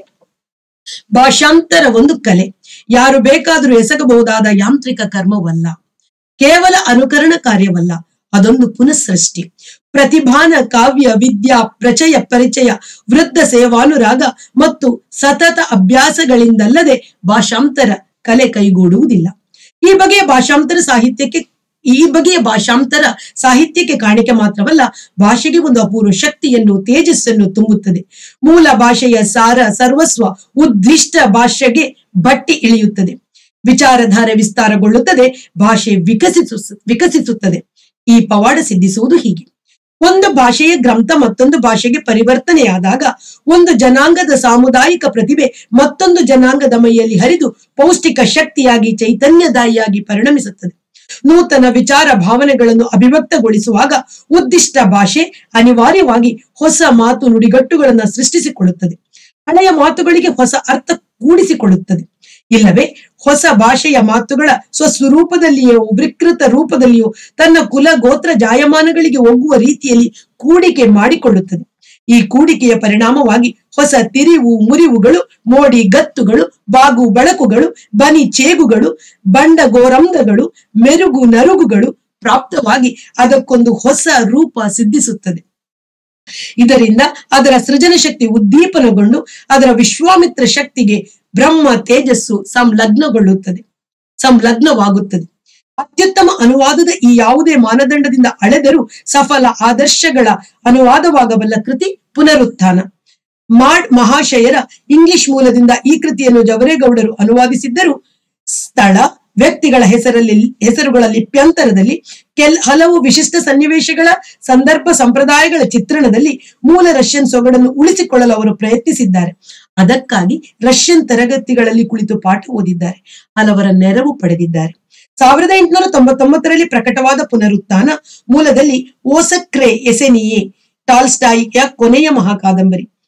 ಭಾಷಾಂತರ ಒಂದು ಕಲೆ ಯಾರು ಬೇಕಾದರೂ ಎಸಗಬಹುದಾದ ಯಾಂತ್ರಿಕ ಕರ್ಮವಲ್ಲ ಕೇವಲ ಅನುಕರಣ ಕಾರ್ಯವಲ್ಲ ಅದೊಂದು ಪುನಃಸೃಷ್ಟಿ ಪ್ರತಿಭಾನ ಕಾವ್ಯ ವಿದ್ಯಾ ಪ್ರಚಯ ಪರಿಚಯ ವೃದ್ಧ ಸೇವಾನುರಾಗ ಮತ್ತು ಸತತ ಅಭ್ಯಾಸಗಳಿಂದಲ್ಲದೆ ಭಾಷಾಂತರ ಕಲೆ ಕೈಗೂಡುವುದಿಲ್ಲ ಈ ಬಗೆಯ ಭಾಷಾಂತರ ಸಾಹಿತ್ಯಕ್ಕೆ ಈ ಬಗೆಯ ಭಾಷಾಂತರ ಸಾಹಿತ್ಯಕ್ಕೆ ಕಾಣಿಕೆ ಮಾತ್ರವಲ್ಲ ಭಾಷೆಗೆ ಒಂದು ಅಪೂರ್ವ ಶಕ್ತಿಯನ್ನು ತೇಜಸ್ಸನ್ನು ತುಂಬುತ್ತದೆ ಮೂಲ ಭಾಷೆಯ ಸಾರ ಸರ್ವಸ್ವ ಉದ್ದಿಷ್ಟ ಭಾಷೆಗೆ ಬಟ್ಟಿ ಇಳಿಯುತ್ತದೆ ವಿಚಾರಧಾರೆ ವಿಸ್ತಾರಗೊಳ್ಳುತ್ತದೆ ಭಾಷೆ ವಿಕಸಿಸು ವಿಕಸಿಸುತ್ತದೆ ಈ ಪವಾಡ ಸಿದ್ಧಿಸುವುದು ಹೀಗೆ ಒಂದು ಭಾಷೆಯ ಗ್ರಂಥ ಮತ್ತೊಂದು ಭಾಷೆಗೆ ಪರಿವರ್ತನೆಯಾದಾಗ ಒಂದು ಜನಾಂಗದ ಸಾಮುದಾಯಿಕ ಪ್ರತಿಭೆ ಮತ್ತೊಂದು ಜನಾಂಗದ ಮೈಯಲ್ಲಿ ಹರಿದು ಪೌಷ್ಟಿಕ ಶಕ್ತಿಯಾಗಿ ಚೈತನ್ಯದಾಯಿಯಾಗಿ ಪರಿಣಮಿಸುತ್ತದೆ ನೂತನ ವಿಚಾರ ಭಾವನೆಗಳನ್ನು ಅಭಿವ್ಯಕ್ತಗೊಳಿಸುವಾಗ ಉದ್ದಿಷ್ಟ ಭಾಷೆ ಅನಿವಾರ್ಯವಾಗಿ ಹೊಸ ಮಾತು ನುಡಿಗಟ್ಟುಗಳನ್ನು ಸೃಷ್ಟಿಸಿಕೊಳ್ಳುತ್ತದೆ ಹಳೆಯ ಮಾತುಗಳಿಗೆ ಹೊಸ ಅರ್ಥ ಕೂಡಿಸಿಕೊಳ್ಳುತ್ತದೆ ಇಲ್ಲವೇ ಹೊಸ ಭಾಷೆಯ ಮಾತುಗಳ ಸ್ವಸ್ವರೂಪದಲ್ಲಿಯೋ ವಿಕೃತ ರೂಪದಲ್ಲಿಯೋ ತನ್ನ ಕುಲ ಗೋತ್ರ ಜಾಯಮಾನಗಳಿಗೆ ಒಗ್ಗುವ ರೀತಿಯಲ್ಲಿ ಕೂಡಿಕೆ ಮಾಡಿಕೊಳ್ಳುತ್ತದೆ ಈ ಕೂಡಿಕೆಯ ಪರಿಣಾಮವಾಗಿ ಹೊಸ ತಿರಿವು ಮುರಿವುಗಳು ಮೋಡಿ ಗತ್ತುಗಳು ಬಾಗು ಬಳಕುಗಳು ಬನಿ ಚೇಗುಗಳು ಬಂಡ ಗೋರಂಧಗಳು ಮೆರುಗು ನರುಗುಗಳು ಪ್ರಾಪ್ತವಾಗಿ ಅದಕ್ಕೊಂದು ಹೊಸ ರೂಪ ಸಿದ್ಧಿಸುತ್ತದೆ ಇದರಿಂದ ಅದರ ಸೃಜನ ಶಕ್ತಿ ಉದ್ದೀಪನಗೊಂಡು ಅದರ ವಿಶ್ವಾಮಿತ್ರ ಶಕ್ತಿಗೆ ಬ್ರಹ್ಮ ತೇಜಸ್ಸು ಸಂಲಗ್ನಗೊಳ್ಳುತ್ತದೆ ಸಂಲಗ್ನವಾಗುತ್ತದೆ ಅತ್ಯುತ್ತಮ ಅನುವಾದದ ಈ ಯಾವುದೇ ಮಾನದಂಡದಿಂದ ಅಳೆದರೂ ಸಫಲ ಆದರ್ಶಗಳ ಅನುವಾದವಾಗಬಲ್ಲ ಕೃತಿ ಪುನರುತ್ಥಾನ ಮಾಡ್ ಮಹಾಶಯರ ಇಂಗ್ಲಿಷ್ ಮೂಲದಿಂದ ಈ ಕೃತಿಯನ್ನು ಜವರೇಗೌಡರು ಅನುವಾದಿಸಿದ್ದರು ಸ್ಥಳ ವ್ಯಕ್ತಿಗಳ ಹೆಸರಲ್ಲಿ ಹೆಸರುಗಳ ಲಿಪ್ಯಾಂತರದಲ್ಲಿ ಕೆಲ್ ಹಲವು ವಿಶಿಷ್ಟ ಸನ್ನಿವೇಶಗಳ ಸಂದರ್ಭ ಸಂಪ್ರದಾಯಗಳ ಚಿತ್ರಣದಲ್ಲಿ ಮೂಲ ರಷ್ಯನ್ ಸೊಗಡನ್ನು ಉಳಿಸಿಕೊಳ್ಳಲು ಅವರು ಪ್ರಯತ್ನಿಸಿದ್ದಾರೆ ಅದಕ್ಕಾಗಿ ರಷ್ಯನ್ ತರಗತಿಗಳಲ್ಲಿ ಕುಳಿತು ಪಾಠ ಓದಿದ್ದಾರೆ ಹಲವರ ನೆರವು ಪಡೆದಿದ್ದಾರೆ ಸಾವಿರದ ಎಂಟುನೂರ ತೊಂಬತ್ತೊಂಬತ್ತರಲ್ಲಿ ಪ್ರಕಟವಾದ ಪುನರುತ್ಥಾನ ಮೂಲದಲ್ಲಿ ಓಸಕ್ರೆ ಎಸೆನಿಯೇ ಟಾಲ್ಸ್ಟಾಯಿಯ ಕೊನೆಯ ಮಹಾಕಾದಂಬರಿ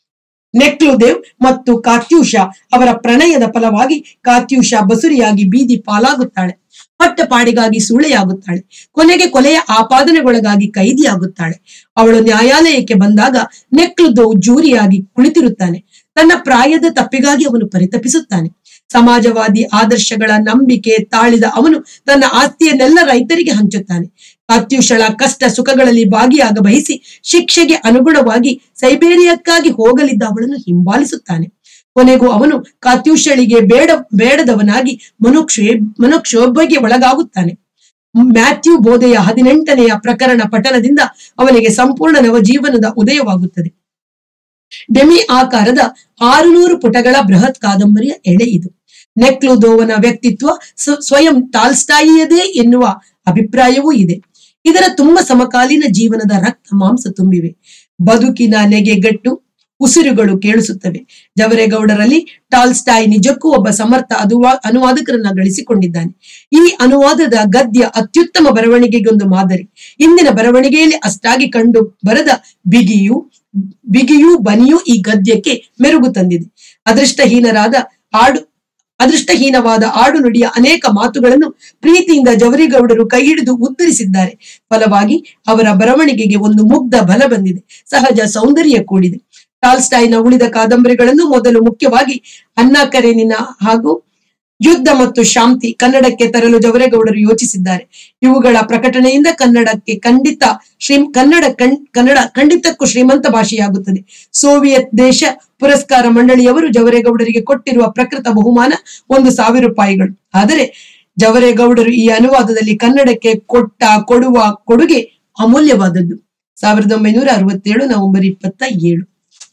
ನೆಕ್ಲುದೇವ್ ಮತ್ತು ಕಾತ್ಯೂಷ ಅವರ ಪ್ರಣಯದ ಫಲವಾಗಿ ಕಾತ್ಯೂಷ ಬಸುರಿಯಾಗಿ ಬೀದಿ ಪಾಲಾಗುತ್ತಾಳೆ ಹೊಟ್ಟಪಾಡಿಗಾಗಿ ಸೂಳೆಯಾಗುತ್ತಾಳೆ ಕೊನೆಗೆ ಕೊಲೆಯ ಆಪಾದನೆಗೊಳಗಾಗಿ ಕೈದಿಯಾಗುತ್ತಾಳೆ ಅವಳು ನ್ಯಾಯಾಲಯಕ್ಕೆ ಬಂದಾಗ ನೆಕ್ಲುದೇವ್ ಜೂರಿಯಾಗಿ ಕುಳಿತಿರುತ್ತಾನೆ ತನ್ನ ಪ್ರಾಯದ ತಪ್ಪಿಗಾಗಿ ಅವನು ಪರಿತಪಿಸುತ್ತಾನೆ ಸಮಾಜವಾದಿ ಆದರ್ಶಗಳ ನಂಬಿಕೆ ತಾಳಿದ ಅವನು ತನ್ನ ಆಸ್ತಿಯನ್ನೆಲ್ಲ ರೈತರಿಗೆ ಹಂಚುತ್ತಾನೆ ಕಾತ್ಯೂಷಳ ಕಷ್ಟ ಸುಖಗಳಲ್ಲಿ ಭಾಗಿಯಾಗ ಬಯಸಿ ಶಿಕ್ಷೆಗೆ ಅನುಗುಣವಾಗಿ ಸೈಬೇರಿಯಕ್ಕಾಗಿ ಹೋಗಲಿದ್ದ ಅವಳನ್ನು ಹಿಂಬಾಲಿಸುತ್ತಾನೆ ಕೊನೆಗೂ ಅವನು ಕಾತ್ಯೂಷಳಿಗೆ ಬೇಡ ಬೇಡದವನಾಗಿ ಮನುಕ್ಷೇ ಮನುಕ್ಷೋಭೆಗೆ ಒಳಗಾಗುತ್ತಾನೆ ಮ್ಯಾಥ್ಯೂ ಬೋಧೆಯ ಹದಿನೆಂಟನೆಯ ಪ್ರಕರಣ ಪಠನದಿಂದ ಅವನಿಗೆ ಸಂಪೂರ್ಣ ನವಜೀವನದ ಉದಯವಾಗುತ್ತದೆ ಡೆಮಿ ಆಕಾರದ ಆರುನೂರು ಪುಟಗಳ ಬೃಹತ್ ಕಾದಂಬರಿಯ ಎಳೆ ಇದು ನೆಕ್ಲುದೋವನ ವ್ಯಕ್ತಿತ್ವ ಸ್ವ- ಸ್ವಯಂ ಟಾಲ್ಸ್ಟಾಯಿಯದೇ ಎನ್ನುವ ಅಭಿಪ್ರಾಯವೂ ಇದೆ ಇದರ ತುಂಬ ಸಮಕಾಲೀನ ಜೀವನದ ರಕ್ತ ಮಾಂಸ ತುಂಬಿವೆ ಬದುಕಿನ ನೆಗೆಗಟ್ಟು ಉಸಿರುಗಳು ಕೇಳಿಸುತ್ತವೆ ಜವರೇಗೌಡರಲ್ಲಿ ಟಾಲ್ಸ್ಟಾಯ್ ನಿಜಕ್ಕೂ ಒಬ್ಬ ಸಮರ್ಥ ಅದುವಾ ಅನುವಾದಕರನ್ನ ಗಳಿಸಿಕೊಂಡಿದ್ದಾನೆ ಈ ಅನುವಾದದ ಗದ್ಯ ಅತ್ಯುತ್ತಮ ಬರವಣಿಗೆಗೊಂದು ಮಾದರಿ ಇಂದಿನ ಬರವಣಿಗೆಯಲ್ಲಿ ಅಷ್ಟಾಗಿ ಕಂಡು ಬರದ ಬಿಗಿಯು ಬಿಗಿಯೂ ಬನಿಯೂ ಈ ಗದ್ಯಕ್ಕೆ ಮೆರುಗು ತಂದಿದೆ ಅದೃಷ್ಟಹೀನರಾದ ಆಡು ಅದೃಷ್ಟಹೀನವಾದ ಆಡು ನುಡಿಯ ಅನೇಕ ಮಾತುಗಳನ್ನು ಪ್ರೀತಿಯಿಂದ ಜವರಿಗೌಡರು ಕೈ ಹಿಡಿದು ಉತ್ತರಿಸಿದ್ದಾರೆ ಫಲವಾಗಿ ಅವರ ಬರವಣಿಗೆಗೆ ಒಂದು ಮುಗ್ಧ ಬಲ ಬಂದಿದೆ ಸಹಜ ಸೌಂದರ್ಯ ಕೂಡಿದೆ ಟಾಲ್ಸ್ಟಾಯ್ನ ಉಳಿದ ಕಾದಂಬರಿಗಳನ್ನು ಮೊದಲು ಮುಖ್ಯವಾಗಿ ಅನ್ನ ಕರೆನಿನ ಹಾಗೂ ಯುದ್ಧ ಮತ್ತು ಶಾಂತಿ ಕನ್ನಡಕ್ಕೆ ತರಲು ಜವರೇಗೌಡರು ಯೋಚಿಸಿದ್ದಾರೆ ಇವುಗಳ ಪ್ರಕಟಣೆಯಿಂದ ಕನ್ನಡಕ್ಕೆ ಖಂಡಿತ ಶ್ರೀ ಕನ್ನಡ ಕಣ್ ಕನ್ನಡ ಖಂಡಿತಕ್ಕೂ ಶ್ರೀಮಂತ ಭಾಷೆಯಾಗುತ್ತದೆ ಸೋವಿಯತ್ ದೇಶ ಪುರಸ್ಕಾರ ಮಂಡಳಿಯವರು ಜವರೇಗೌಡರಿಗೆ ಕೊಟ್ಟಿರುವ ಪ್ರಕೃತ ಬಹುಮಾನ ಒಂದು ಸಾವಿರ ರೂಪಾಯಿಗಳು ಆದರೆ ಜವರೇಗೌಡರು ಈ ಅನುವಾದದಲ್ಲಿ ಕನ್ನಡಕ್ಕೆ ಕೊಟ್ಟ ಕೊಡುವ ಕೊಡುಗೆ ಅಮೂಲ್ಯವಾದದ್ದು ಸಾವಿರದ ಒಂಬೈನೂರ ಅರವತ್ತೇಳು ನವೆಂಬರ್ ಇಪ್ಪತ್ತ ಏಳು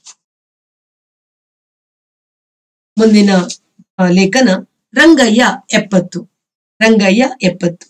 ಮುಂದಿನ ಆ, ಲೇಖನ ರಂಗಯ್ಯ ಎಪ್ಪತ್ತು ರಂಗಯ್ಯ ಎಪ್ಪತ್ತು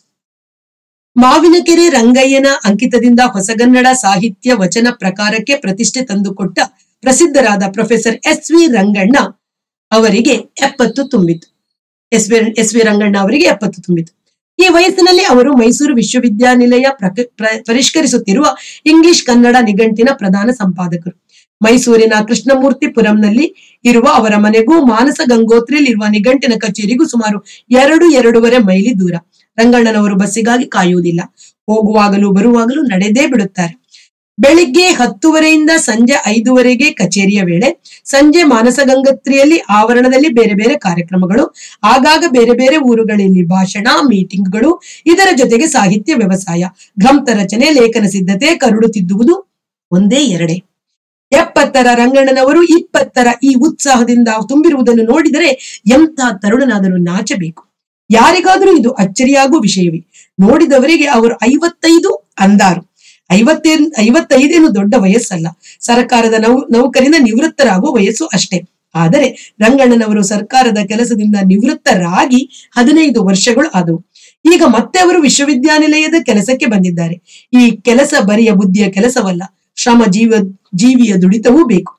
ಮಾವಿನಕೆರೆ ರಂಗಯ್ಯನ ಅಂಕಿತದಿಂದ ಹೊಸಗನ್ನಡ ಸಾಹಿತ್ಯ ವಚನ ಪ್ರಕಾರಕ್ಕೆ ಪ್ರತಿಷ್ಠೆ ತಂದುಕೊಟ್ಟ ಪ್ರಸಿದ್ಧರಾದ ಪ್ರೊಫೆಸರ್ ಎಸ್ ವಿ ರಂಗಣ್ಣ ಅವರಿಗೆ ಎಪ್ಪತ್ತು ತುಂಬಿತು S V S V Ranganna ಅವರಿಗೆ ಎಪ್ಪತ್ತು ತುಂಬಿತು ಈ ವಯಸ್ಸಿನಲ್ಲಿ ಅವರು ಮೈಸೂರು ವಿಶ್ವವಿದ್ಯಾನಿಲಯ ಪ್ರಕ- ಪ್ರ- ಪರಿಷ್ಕರಿಸುತ್ತಿರುವ ಇಂಗ್ಲಿಷ್ ಕನ್ನಡ ನಿಘಂಟಿನ ಪ್ರಧಾನ ಸಂಪಾದಕರು ಮೈಸೂರಿನ ಕೃಷ್ಣಮೂರ್ತಿಪುರಂನಲ್ಲಿ ಇರುವ ಅವರ ಮನೆಗೂ ಮಾನಸ ಗಂಗೋತ್ರಿಯಲ್ಲಿರುವ ನಿಘಂಟಿನ ಕಚೇರಿಗೂ ಸುಮಾರು ಎರಡು ಎರಡೂವರೆ ಮೈಲಿ ದೂರ ರಂಗಣ್ಣನವರು ಬಸ್ಸಿಗಾಗಿ ಕಾಯುವುದಿಲ್ಲ ಹೋಗುವಾಗಲೂ ಬರುವಾಗಲೂ ನಡೆದೇ ಬಿಡುತ್ತಾರೆ ಬೆಳಿಗ್ಗೆ ಹತ್ತುವರೆಯಿಂದ ಸಂಜೆ ಐದುವರೆಗೆ ಕಚೇರಿಯ ವೇಳೆ ಸಂಜೆ ಮಾನಸ ಗಂಗೋತ್ರಿಯಲ್ಲಿ ಆವರಣದಲ್ಲಿ ಬೇರೆ ಬೇರೆ ಕಾರ್ಯಕ್ರಮಗಳು ಆಗಾಗ ಬೇರೆ ಬೇರೆ ಊರುಗಳಲ್ಲಿ ಭಾಷಣ ಮೀಟಿಂಗ್ಗಳು ಇದರ ಜೊತೆಗೆ ಸಾಹಿತ್ಯ ವ್ಯವಸಾಯ ಗ್ರಂಥ ರಚನೆ ಲೇಖನ ಸಿದ್ಧತೆ ಕರುಡು ತಿದ್ದುವುದು ಒಂದೇ ಎರಡೇ ಎಪ್ಪತ್ತರ ರಂಗಣ್ಣನವರು ಇಪ್ಪತ್ತರ ಈ ಉತ್ಸಾಹದಿಂದ ತುಂಬಿರುವುದನ್ನು ನೋಡಿದರೆ ಎಂಥ ತರುಣನಾದರೂ ನಾಚಬೇಕು ಯಾರಿಗಾದರೂ ಇದು ಅಚ್ಚರಿಯಾಗುವ ವಿಷಯವೇ ನೋಡಿದವರಿಗೆ ಅವರು ಐವತ್ತೈದು ಅಂದಾರು ಐವತ್ತೇನ್ ಐವತ್ತೈದೇನು ದೊಡ್ಡ ವಯಸ್ಸಲ್ಲ ಸರ್ಕಾರದ ನೌ ನೌಕರಿಂದ ನಿವೃತ್ತರಾಗುವ ವಯಸ್ಸು ಅಷ್ಟೇ ಆದರೆ ರಂಗಣ್ಣನವರು ಸರ್ಕಾರದ ಕೆಲಸದಿಂದ ನಿವೃತ್ತರಾಗಿ ಹದಿನೈದು ವರ್ಷಗಳು ಆದವು ಈಗ ಮತ್ತೆ ಅವರು ವಿಶ್ವವಿದ್ಯಾನಿಲಯದ ಕೆಲಸಕ್ಕೆ ಬಂದಿದ್ದಾರೆ ಈ ಕೆಲಸ ಬರಿಯ ಬುದ್ಧಿಯ ಕೆಲಸವಲ್ಲ ಶ್ರಮ ಜೀವ ಜೀವಿಯ ದುಡಿತವೂ ಬೇಕು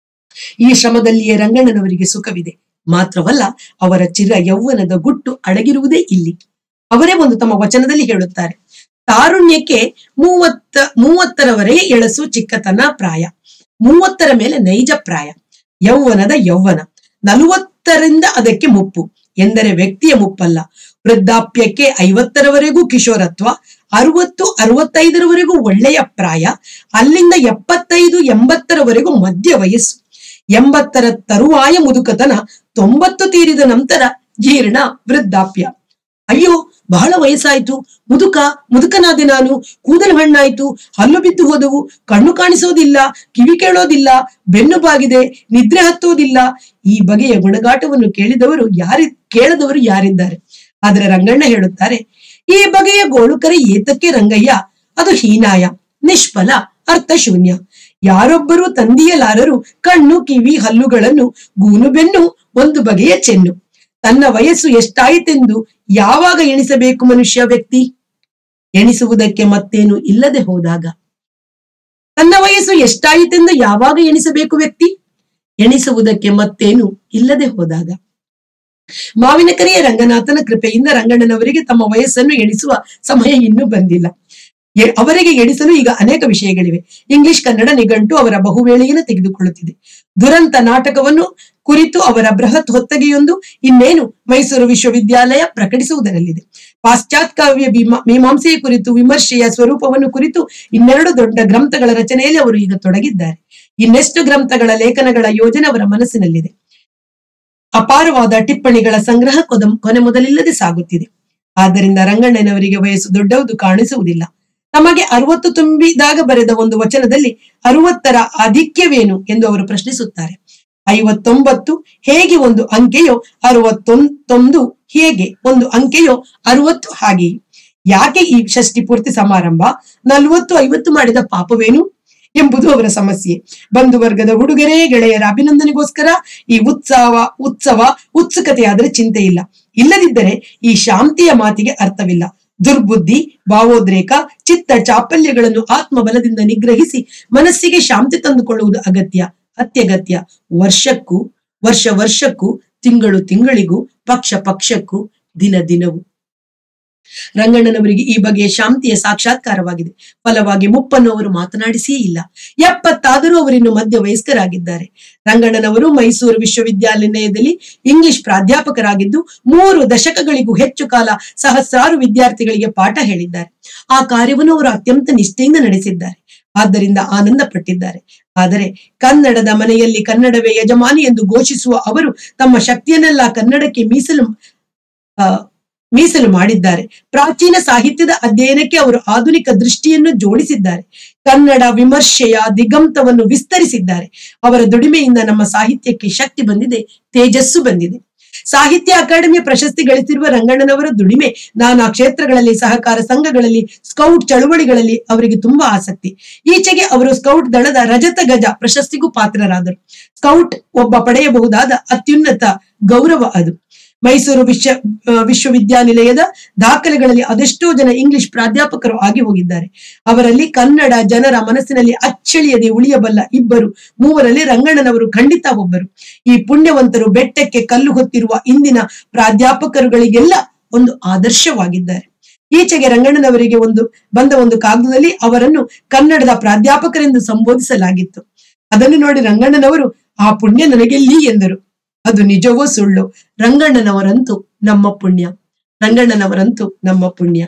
ಈ ಶ್ರಮದಲ್ಲಿಯೇ ರಂಗಣ್ಣನವರಿಗೆ ಸುಖವಿದೆ ಮಾತ್ರವಲ್ಲ ಅವರ ಚಿರ ಯೌವನದ ಗುಟ್ಟು ಅಡಗಿರುವುದೇ ಇಲ್ಲಿ ಅವರೇ ಒಂದು ತಮ್ಮ ವಚನದಲ್ಲಿ ಹೇಳುತ್ತಾರೆ ತಾರುಣ್ಯಕ್ಕೆ ಮೂವತ್ತ ಮೂವತ್ತರವರೆಗೆ ಎಳಸು ಚಿಕ್ಕತನ ಪ್ರಾಯ ಮೂವತ್ತರ ಮೇಲೆ ನೈಜ ಪ್ರಾಯ ಯೌವನದ ಯೌವನ ನಲವತ್ತರಿಂದ ಅದಕ್ಕೆ ಮುಪ್ಪು ಎಂದರೆ ವ್ಯಕ್ತಿಯ ಮುಪ್ಪಲ್ಲ ವೃದ್ಧಾಪ್ಯಕ್ಕೆ ಐವತ್ತರವರೆಗೂ ಕಿಶೋರತ್ವ ಅರವತ್ತು ಅರವತ್ತೈದರವರೆಗೂ ಒಳ್ಳೆಯ ಪ್ರಾಯ ಅಲ್ಲಿಂದ ಎಪ್ಪತ್ತೈದು ಎಂಬತ್ತರವರೆಗೂ ಮಧ್ಯ ವಯಸ್ಸು ಎಂಬತ್ತರ ತರುವಾಯ ಮುದುಕತನ ತೊಂಬತ್ತು ತೀರಿದ ನಂತರ ಜೀರ್ಣ ವೃದ್ಧಾಪ್ಯ ಅಯ್ಯೋ ಬಹಳ ವಯಸ್ಸಾಯ್ತು ಮುದುಕ ಮುದುಕನಾದೆ ನಾನು ಕೂದಲು ಹಣ್ಣಾಯ್ತು ಹಲ್ಲು ಬಿದ್ದು ಹೋದವು ಕಣ್ಣು ಕಾಣಿಸೋದಿಲ್ಲ ಕಿವಿ ಕೇಳೋದಿಲ್ಲ ಬೆನ್ನು ಬಾಗಿದೆ ನಿದ್ರೆ ಹತ್ತೋದಿಲ್ಲ ಈ ಬಗೆಯ ಗುಣಗಾಟವನ್ನು ಕೇಳಿದವರು ಯಾರಿ ಕೇಳದವರು ಯಾರಿದ್ದಾರೆ ಆದ್ರೆ ರಂಗಣ್ಣ ಹೇಳುತ್ತಾರೆ ಈ ಬಗೆಯ ಗೋಳುಕರೆ ಏತಕ್ಕೆ ರಂಗಯ್ಯ ಅದು ಹೀನಾಯ ನಿಷ್ಫಲ ಅರ್ಥಶೂನ್ಯ ಯಾರೊಬ್ಬರೂ ತಂದಿಯಲಾರರು ಕಣ್ಣು ಕಿವಿ ಹಲ್ಲುಗಳನ್ನು ಗೂನು ಬೆನ್ನು ಒಂದು ಬಗೆಯ ಚೆನ್ನು ತನ್ನ ವಯಸ್ಸು ಎಷ್ಟಾಯಿತೆಂದು ಯಾವಾಗ ಎಣಿಸಬೇಕು ಮನುಷ್ಯ ವ್ಯಕ್ತಿ ಎಣಿಸುವುದಕ್ಕೆ ಮತ್ತೇನು ಇಲ್ಲದೆ ಹೋದಾಗ ತನ್ನ ವಯಸ್ಸು ಎಷ್ಟಾಯಿತೆಂದು ಯಾವಾಗ ಎಣಿಸಬೇಕು ವ್ಯಕ್ತಿ ಎಣಿಸುವುದಕ್ಕೆ ಮತ್ತೇನು ಇಲ್ಲದೆ ಹೋದಾಗ ಮಾವಿನಕೆರೆಯ ರಂಗನಾಥನ ಕೃಪೆಯಿಂದ ರಂಗಣ್ಣನವರಿಗೆ ತಮ್ಮ ವಯಸ್ಸನ್ನು ಎಣಿಸುವ ಸಮಯ ಇನ್ನೂ ಬಂದಿಲ್ಲ ಎ- ಅವರಿಗೆ ಎಡಿಸಲು ಈಗ ಅನೇಕ ವಿಷಯಗಳಿವೆ ಇಂಗ್ಲಿಷ್ ಕನ್ನಡ ನಿಘಂಟು ಅವರ ಬಹುವೇಳೆಯನ್ನು ತೆಗೆದುಕೊಳ್ಳುತ್ತಿದೆ ದುರಂತ ನಾಟಕವನ್ನು ಕುರಿತು ಅವರ ಬೃಹತ್ ಹೊತ್ತಗೆಯೊಂದು ಇನ್ನೇನು ಮೈಸೂರು ವಿಶ್ವವಿದ್ಯಾಲಯ ಪ್ರಕಟಿಸುವುದರಲ್ಲಿದೆ ಪಾಶ್ಚಾತ್ಕಾವ್ಯ ವಿಮ- ಮೀಮಾಂಸೆಯ ಕುರಿತು ವಿಮರ್ಶೆಯ ಸ್ವರೂಪವನ್ನು ಕುರಿತು ಇನ್ನೆರಡು ದೊಡ್ಡ ಗ್ರಂಥಗಳ ರಚನೆಯಲ್ಲಿ ಅವರು ಈಗ ತೊಡಗಿದ್ದಾರೆ ಇನ್ನೆಷ್ಟು ಗ್ರಂಥಗಳ ಲೇಖನಗಳ ಯೋಜನೆ ಅವರ ಮನಸ್ಸಿನಲ್ಲಿದೆ ಅಪಾರವಾದ ಟಿಪ್ಪಣಿಗಳ ಸಂಗ್ರಹ ಕೊದ ಕೊನೆ ಮೊದಲಿಲ್ಲದೆ ಸಾಗುತ್ತಿದೆ ಆದ್ದರಿಂದ ರಂಗಣ್ಣನವರಿಗೆ ವಯಸ್ಸು ದೊಡ್ಡವುದು ಕಾಣಿಸುವುದಿಲ್ಲ ತಮಗೆ ಅರವತ್ತು ತುಂಬಿದಾಗ ಬರೆದ ಒಂದು ವಚನದಲ್ಲಿ ಅರವತ್ತರ ಅಧಿಕ್ಯವೇನು ಎಂದು ಅವರು ಪ್ರಶ್ನಿಸುತ್ತಾರೆ ಐವತ್ತೊಂಬತ್ತು ಹೇಗೆ ಒಂದು ಅಂಕೆಯೋ ಅರವತ್ತೊಂದೊಂದು ಹೇಗೆ ಒಂದು ಅಂಕೆಯೋ ಅರವತ್ತು ಹಾಗೆಯೇ ಯಾಕೆ ಈ ಷಷ್ಠಿ ಪೂರ್ತಿ ಸಮಾರಂಭ ನಲವತ್ತು ಐವತ್ತು ಮಾಡಿದ ಪಾಪವೇನು ಎಂಬುದು ಅವರ ಸಮಸ್ಯೆ ಬಂಧು ವರ್ಗದ ಉಡುಗೊರೆ ಗೆಳೆಯರ ಅಭಿನಂದನೆಗೋಸ್ಕರ ಈ ಉತ್ಸವ ಉತ್ಸವ ಉತ್ಸುಕತೆಯಾದರೆ ಚಿಂತೆ ಇಲ್ಲ ಇಲ್ಲದಿದ್ದರೆ ಈ ಶಾಂತಿಯ ಮಾತಿಗೆ ಅರ್ಥವಿಲ್ಲ ದುರ್ಬುದ್ಧಿ ಭಾವೋದ್ರೇಕ ಚಿತ್ತ ಚಾಪಲ್ಯಗಳನ್ನು ಆತ್ಮಬಲದಿಂದ ನಿಗ್ರಹಿಸಿ ಮನಸ್ಸಿಗೆ ಶಾಂತಿ ತಂದುಕೊಳ್ಳುವುದು ಅಗತ್ಯ ಅತ್ಯಗತ್ಯ ವರ್ಷಕ್ಕೂ ವರ್ಷ ವರ್ಷಕ್ಕೂ ತಿಂಗಳು ತಿಂಗಳಿಗೂ ಪಕ್ಷ ಪಕ್ಷಕ್ಕೂ ದಿನ ದಿನವೂ ರಂಗಣ್ಣನವರಿಗೆ ಈ ಬಗೆಯ ಶಾಂತಿಯ ಸಾಕ್ಷಾತ್ಕಾರವಾಗಿದೆ ಫಲವಾಗಿ ಮುಪ್ಪನ್ನು ಅವರು ಮಾತನಾಡಿಸಿಯೇ ಇಲ್ಲ ಎಪ್ಪತ್ತಾದರೂ ಅವರಿನ್ನು ಮಧ್ಯ ವಯಸ್ಕರಾಗಿದ್ದಾರೆ ರಂಗಣ್ಣನವರು ಮೈಸೂರು ವಿಶ್ವವಿದ್ಯಾನಿಲಯದಲ್ಲಿ ಇಂಗ್ಲಿಷ್ ಪ್ರಾಧ್ಯಾಪಕರಾಗಿದ್ದು ಮೂರು ದಶಕಗಳಿಗೂ ಹೆಚ್ಚು ಕಾಲ ಸಹಸ್ರಾರು ವಿದ್ಯಾರ್ಥಿಗಳಿಗೆ ಪಾಠ ಹೇಳಿದ್ದಾರೆ ಆ ಕಾರ್ಯವನ್ನು ಅವರು ಅತ್ಯಂತ ನಿಷ್ಠೆಯಿಂದ ನಡೆಸಿದ್ದಾರೆ ಆದ್ದರಿಂದ ಆನಂದ ಪಟ್ಟಿದ್ದಾರೆ ಆದರೆ ಕನ್ನಡದ ಮನೆಯಲ್ಲಿ ಕನ್ನಡವೇ ಯಜಮಾನಿ ಎಂದು ಘೋಷಿಸುವ ಅವರು ತಮ್ಮ ಶಕ್ತಿಯನ್ನೆಲ್ಲ ಕನ್ನಡಕ್ಕೆ ಮೀಸಲು ಆ, ಮೀಸಲು ಮಾಡಿದ್ದಾರೆ ಪ್ರಾಚೀನ ಸಾಹಿತ್ಯದ ಅಧ್ಯಯನಕ್ಕೆ ಅವರು ಆಧುನಿಕ ದೃಷ್ಟಿಯನ್ನು ಜೋಡಿಸಿದ್ದಾರೆ ಕನ್ನಡ ವಿಮರ್ಶೆಯ ದಿಗಂತವನ್ನು ವಿಸ್ತರಿಸಿದ್ದಾರೆ ಅವರ ದುಡಿಮೆಯಿಂದ ನಮ್ಮ ಸಾಹಿತ್ಯಕ್ಕೆ ಶಕ್ತಿ ಬಂದಿದೆ ತೇಜಸ್ಸು ಬಂದಿದೆ ಸಾಹಿತ್ಯ ಅಕಾಡೆಮಿ ಪ್ರಶಸ್ತಿ ಗಳಿಸಿರುವ ರಂಗಣ್ಣನವರ ದುಡಿಮೆ ನಾನಾ ಕ್ಷೇತ್ರಗಳಲ್ಲಿ ಸಹಕಾರ ಸಂಘಗಳಲ್ಲಿ ಸ್ಕೌಟ್ ಚಳುವಳಿಗಳಲ್ಲಿ ಅವರಿಗೆ ತುಂಬಾ ಆಸಕ್ತಿ ಈಚೆಗೆ ಅವರು ಸ್ಕೌಟ್ ದಳದ ರಜತ ಗಜ ಪ್ರಶಸ್ತಿಗೂ ಪಾತ್ರರಾದರು ಸ್ಕೌಟ್ ಒಬ್ಬ ಪಡೆಯಬಹುದಾದ ಅತ್ಯುನ್ನತ ಗೌರವ ಅದು ಮೈಸೂರು ವಿಶ್ವ ಆ, ವಿಶ್ವವಿದ್ಯಾನಿಲಯದ ದಾಖಲೆಗಳಲ್ಲಿ ಅದೆಷ್ಟೋ ಜನ ಇಂಗ್ಲಿಷ್ ಪ್ರಾಧ್ಯಾಪಕರು ಆಗಿ ಹೋಗಿದ್ದಾರೆ ಅವರಲ್ಲಿ ಕನ್ನಡ ಜನರ ಮನಸ್ಸಿನಲ್ಲಿ ಅಚ್ಚಳಿಯದೆ ಉಳಿಯಬಲ್ಲ ಇಬ್ಬರು ಮೂವರಲ್ಲಿ ರಂಗಣ್ಣನವರು ಖಂಡಿತ ಒಬ್ಬರು ಈ ಪುಣ್ಯವಂತರು ಬೆಟ್ಟಕ್ಕೆ ಕಲ್ಲು ಹೊತ್ತಿರುವ ಇಂದಿನ ಪ್ರಾಧ್ಯಾಪಕರುಗಳಿಗೆಲ್ಲ ಒಂದು ಆದರ್ಶವಾಗಿದ್ದಾರೆ ಈಚೆಗೆ ರಂಗಣ್ಣನವರಿಗೆ ಒಂದು ಬಂದ ಒಂದು ಕಾಗದದಲ್ಲಿ ಅವರನ್ನು ಕನ್ನಡದ ಪ್ರಾಧ್ಯಾಪಕರೆಂದು ಸಂಬೋಧಿಸಲಾಗಿತ್ತು ಅದನ್ನು ನೋಡಿ ರಂಗಣ್ಣನವರು ಆ ಪುಣ್ಯ ನನಗೆಲ್ಲಿ ಎಂದರು ಅದು ನಿಜವೋ ಸುಳ್ಳು ರಂಗಣ್ಣನವರಂತೂ ನಮ್ಮ ಪುಣ್ಯ ರಂಗಣ್ಣನವರಂತೂ ನಮ್ಮ ಪುಣ್ಯ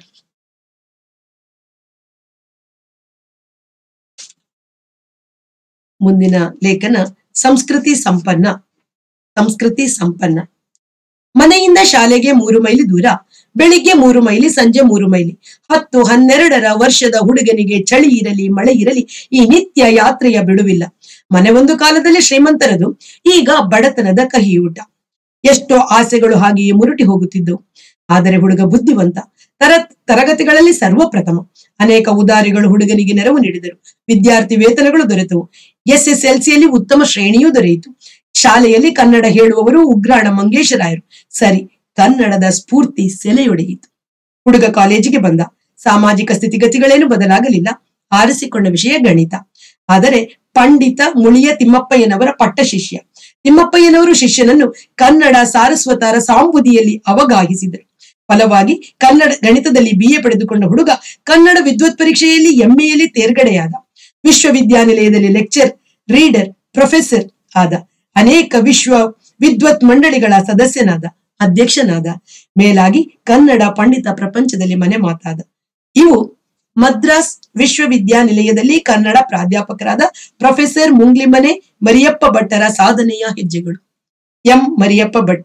ಮುಂದಿನ ಲೇಖನ ಸಂಸ್ಕೃತಿ ಸಂಪನ್ನ ಸಂಸ್ಕೃತಿ ಸಂಪನ್ನ ಮನೆಯಿಂದ ಶಾಲೆಗೆ ಮೂರು ಮೈಲಿ ದೂರ ಬೆಳಿಗ್ಗೆ ಮೂರು ಮೈಲಿ ಸಂಜೆ ಮೂರು ಮೈಲಿ ಹತ್ತು ಹನ್ನೆರಡರ ವರ್ಷದ ಹುಡುಗನಿಗೆ ಚಳಿ ಇರಲಿ ಮಳೆ ಇರಲಿ ಈ ನಿತ್ಯ ಯಾತ್ರೆಯ ಬಿಡುವಿಲ್ಲ ಮನೆ ಒಂದು ಕಾಲದಲ್ಲಿ ಶ್ರೀಮಂತರದು ಈಗ ಬಡತನದ ಕಹಿಯೂಟ ಎಷ್ಟೋ ಆಸೆಗಳು ಹಾಗೆಯೇ ಮುರುಟಿ ಹೋಗುತ್ತಿದ್ದವು ಆದರೆ ಹುಡುಗ ಬುದ್ಧಿವಂತ ತರ ತರಗತಿಗಳಲ್ಲಿ ಸರ್ವಪ್ರಥಮ ಅನೇಕ ಉದಾರಿಗಳು ಹುಡುಗನಿಗೆ ನೆರವು ನೀಡಿದರು ವಿದ್ಯಾರ್ಥಿ ವೇತನಗಳು ದೊರೆತವು ಎಸ್ ಎಸ್ ಎಲ್ ಸಿಯಲ್ಲಿ ಉತ್ತಮ ಶ್ರೇಣಿಯೂ ದೊರೆಯಿತು ಶಾಲೆಯಲ್ಲಿ ಕನ್ನಡ ಹೇಳುವವರು ಉಗ್ರಾಣ ಮಂಗೇಶರಾಯರು ಸರಿ ಕನ್ನಡದ ಸ್ಫೂರ್ತಿ ಸೆಲೆಯೊಡೆಯಿತು ಹುಡುಗ ಕಾಲೇಜಿಗೆ ಬಂದ ಸಾಮಾಜಿಕ ಸ್ಥಿತಿಗತಿಗಳೇನು ಬದಲಾಗಲಿಲ್ಲ ಆರಿಸಿಕೊಂಡ ವಿಷಯ ಗಣಿತ ಆದರೆ ಪಂಡಿತ ಮುಳಿಯ ತಿಮ್ಮಪ್ಪಯ್ಯನವರ ಪಟ್ಟ ಶಿಷ್ಯ ತಿಮ್ಮಪ್ಪಯ್ಯನವರು ಶಿಷ್ಯನನ್ನು ಕನ್ನಡ ಸಾರಸ್ವತರ ಸಾಂಬುದಿಯಲ್ಲಿ ಅವಗಾಹಿಸಿದರು ಫಲವಾಗಿ ಕನ್ನಡ ಗಣಿತದಲ್ಲಿ ಬಿ ಎ ಪಡೆದುಕೊಂಡ ಹುಡುಗ ಕನ್ನಡ ವಿದ್ವತ್ ಪರೀಕ್ಷೆಯಲ್ಲಿ ಎಂಎಯಲ್ಲಿ ತೇರ್ಗಡೆಯಾದ ವಿಶ್ವವಿದ್ಯಾನಿಲಯದಲ್ಲಿ ಲೆಕ್ಚರ್ ರೀಡರ್ ಪ್ರೊಫೆಸರ್ ಆದ ಅನೇಕ ವಿಶ್ವ ವಿದ್ವತ್ ಮಂಡಳಿಗಳ ಸದಸ್ಯನಾದ ಅಧ್ಯಕ್ಷನಾದ ಮೇಲಾಗಿ ಕನ್ನಡ ಪಂಡಿತ ಪ್ರಪಂಚದಲ್ಲಿ ಮನೆ ಮಾತಾದ ಇವು ಮದ್ರಾಸ್ ವಿಶ್ವವಿದ್ಯಾನಿಲಯದಲ್ಲಿ ಕನ್ನಡ ಪ್ರಾಧ್ಯಾಪಕರಾದ ಪ್ರೊಫೆಸರ್ ಮುಂಗ್ಲಿಮನೆ ಮರಿಯಪ್ಪ ಭಟ್ಟರ ಸಾಧನೆಯ ಹೆಜ್ಜೆಗಳು ಎಂ ಮರಿಯಪ್ಪ ಭಟ್ಟ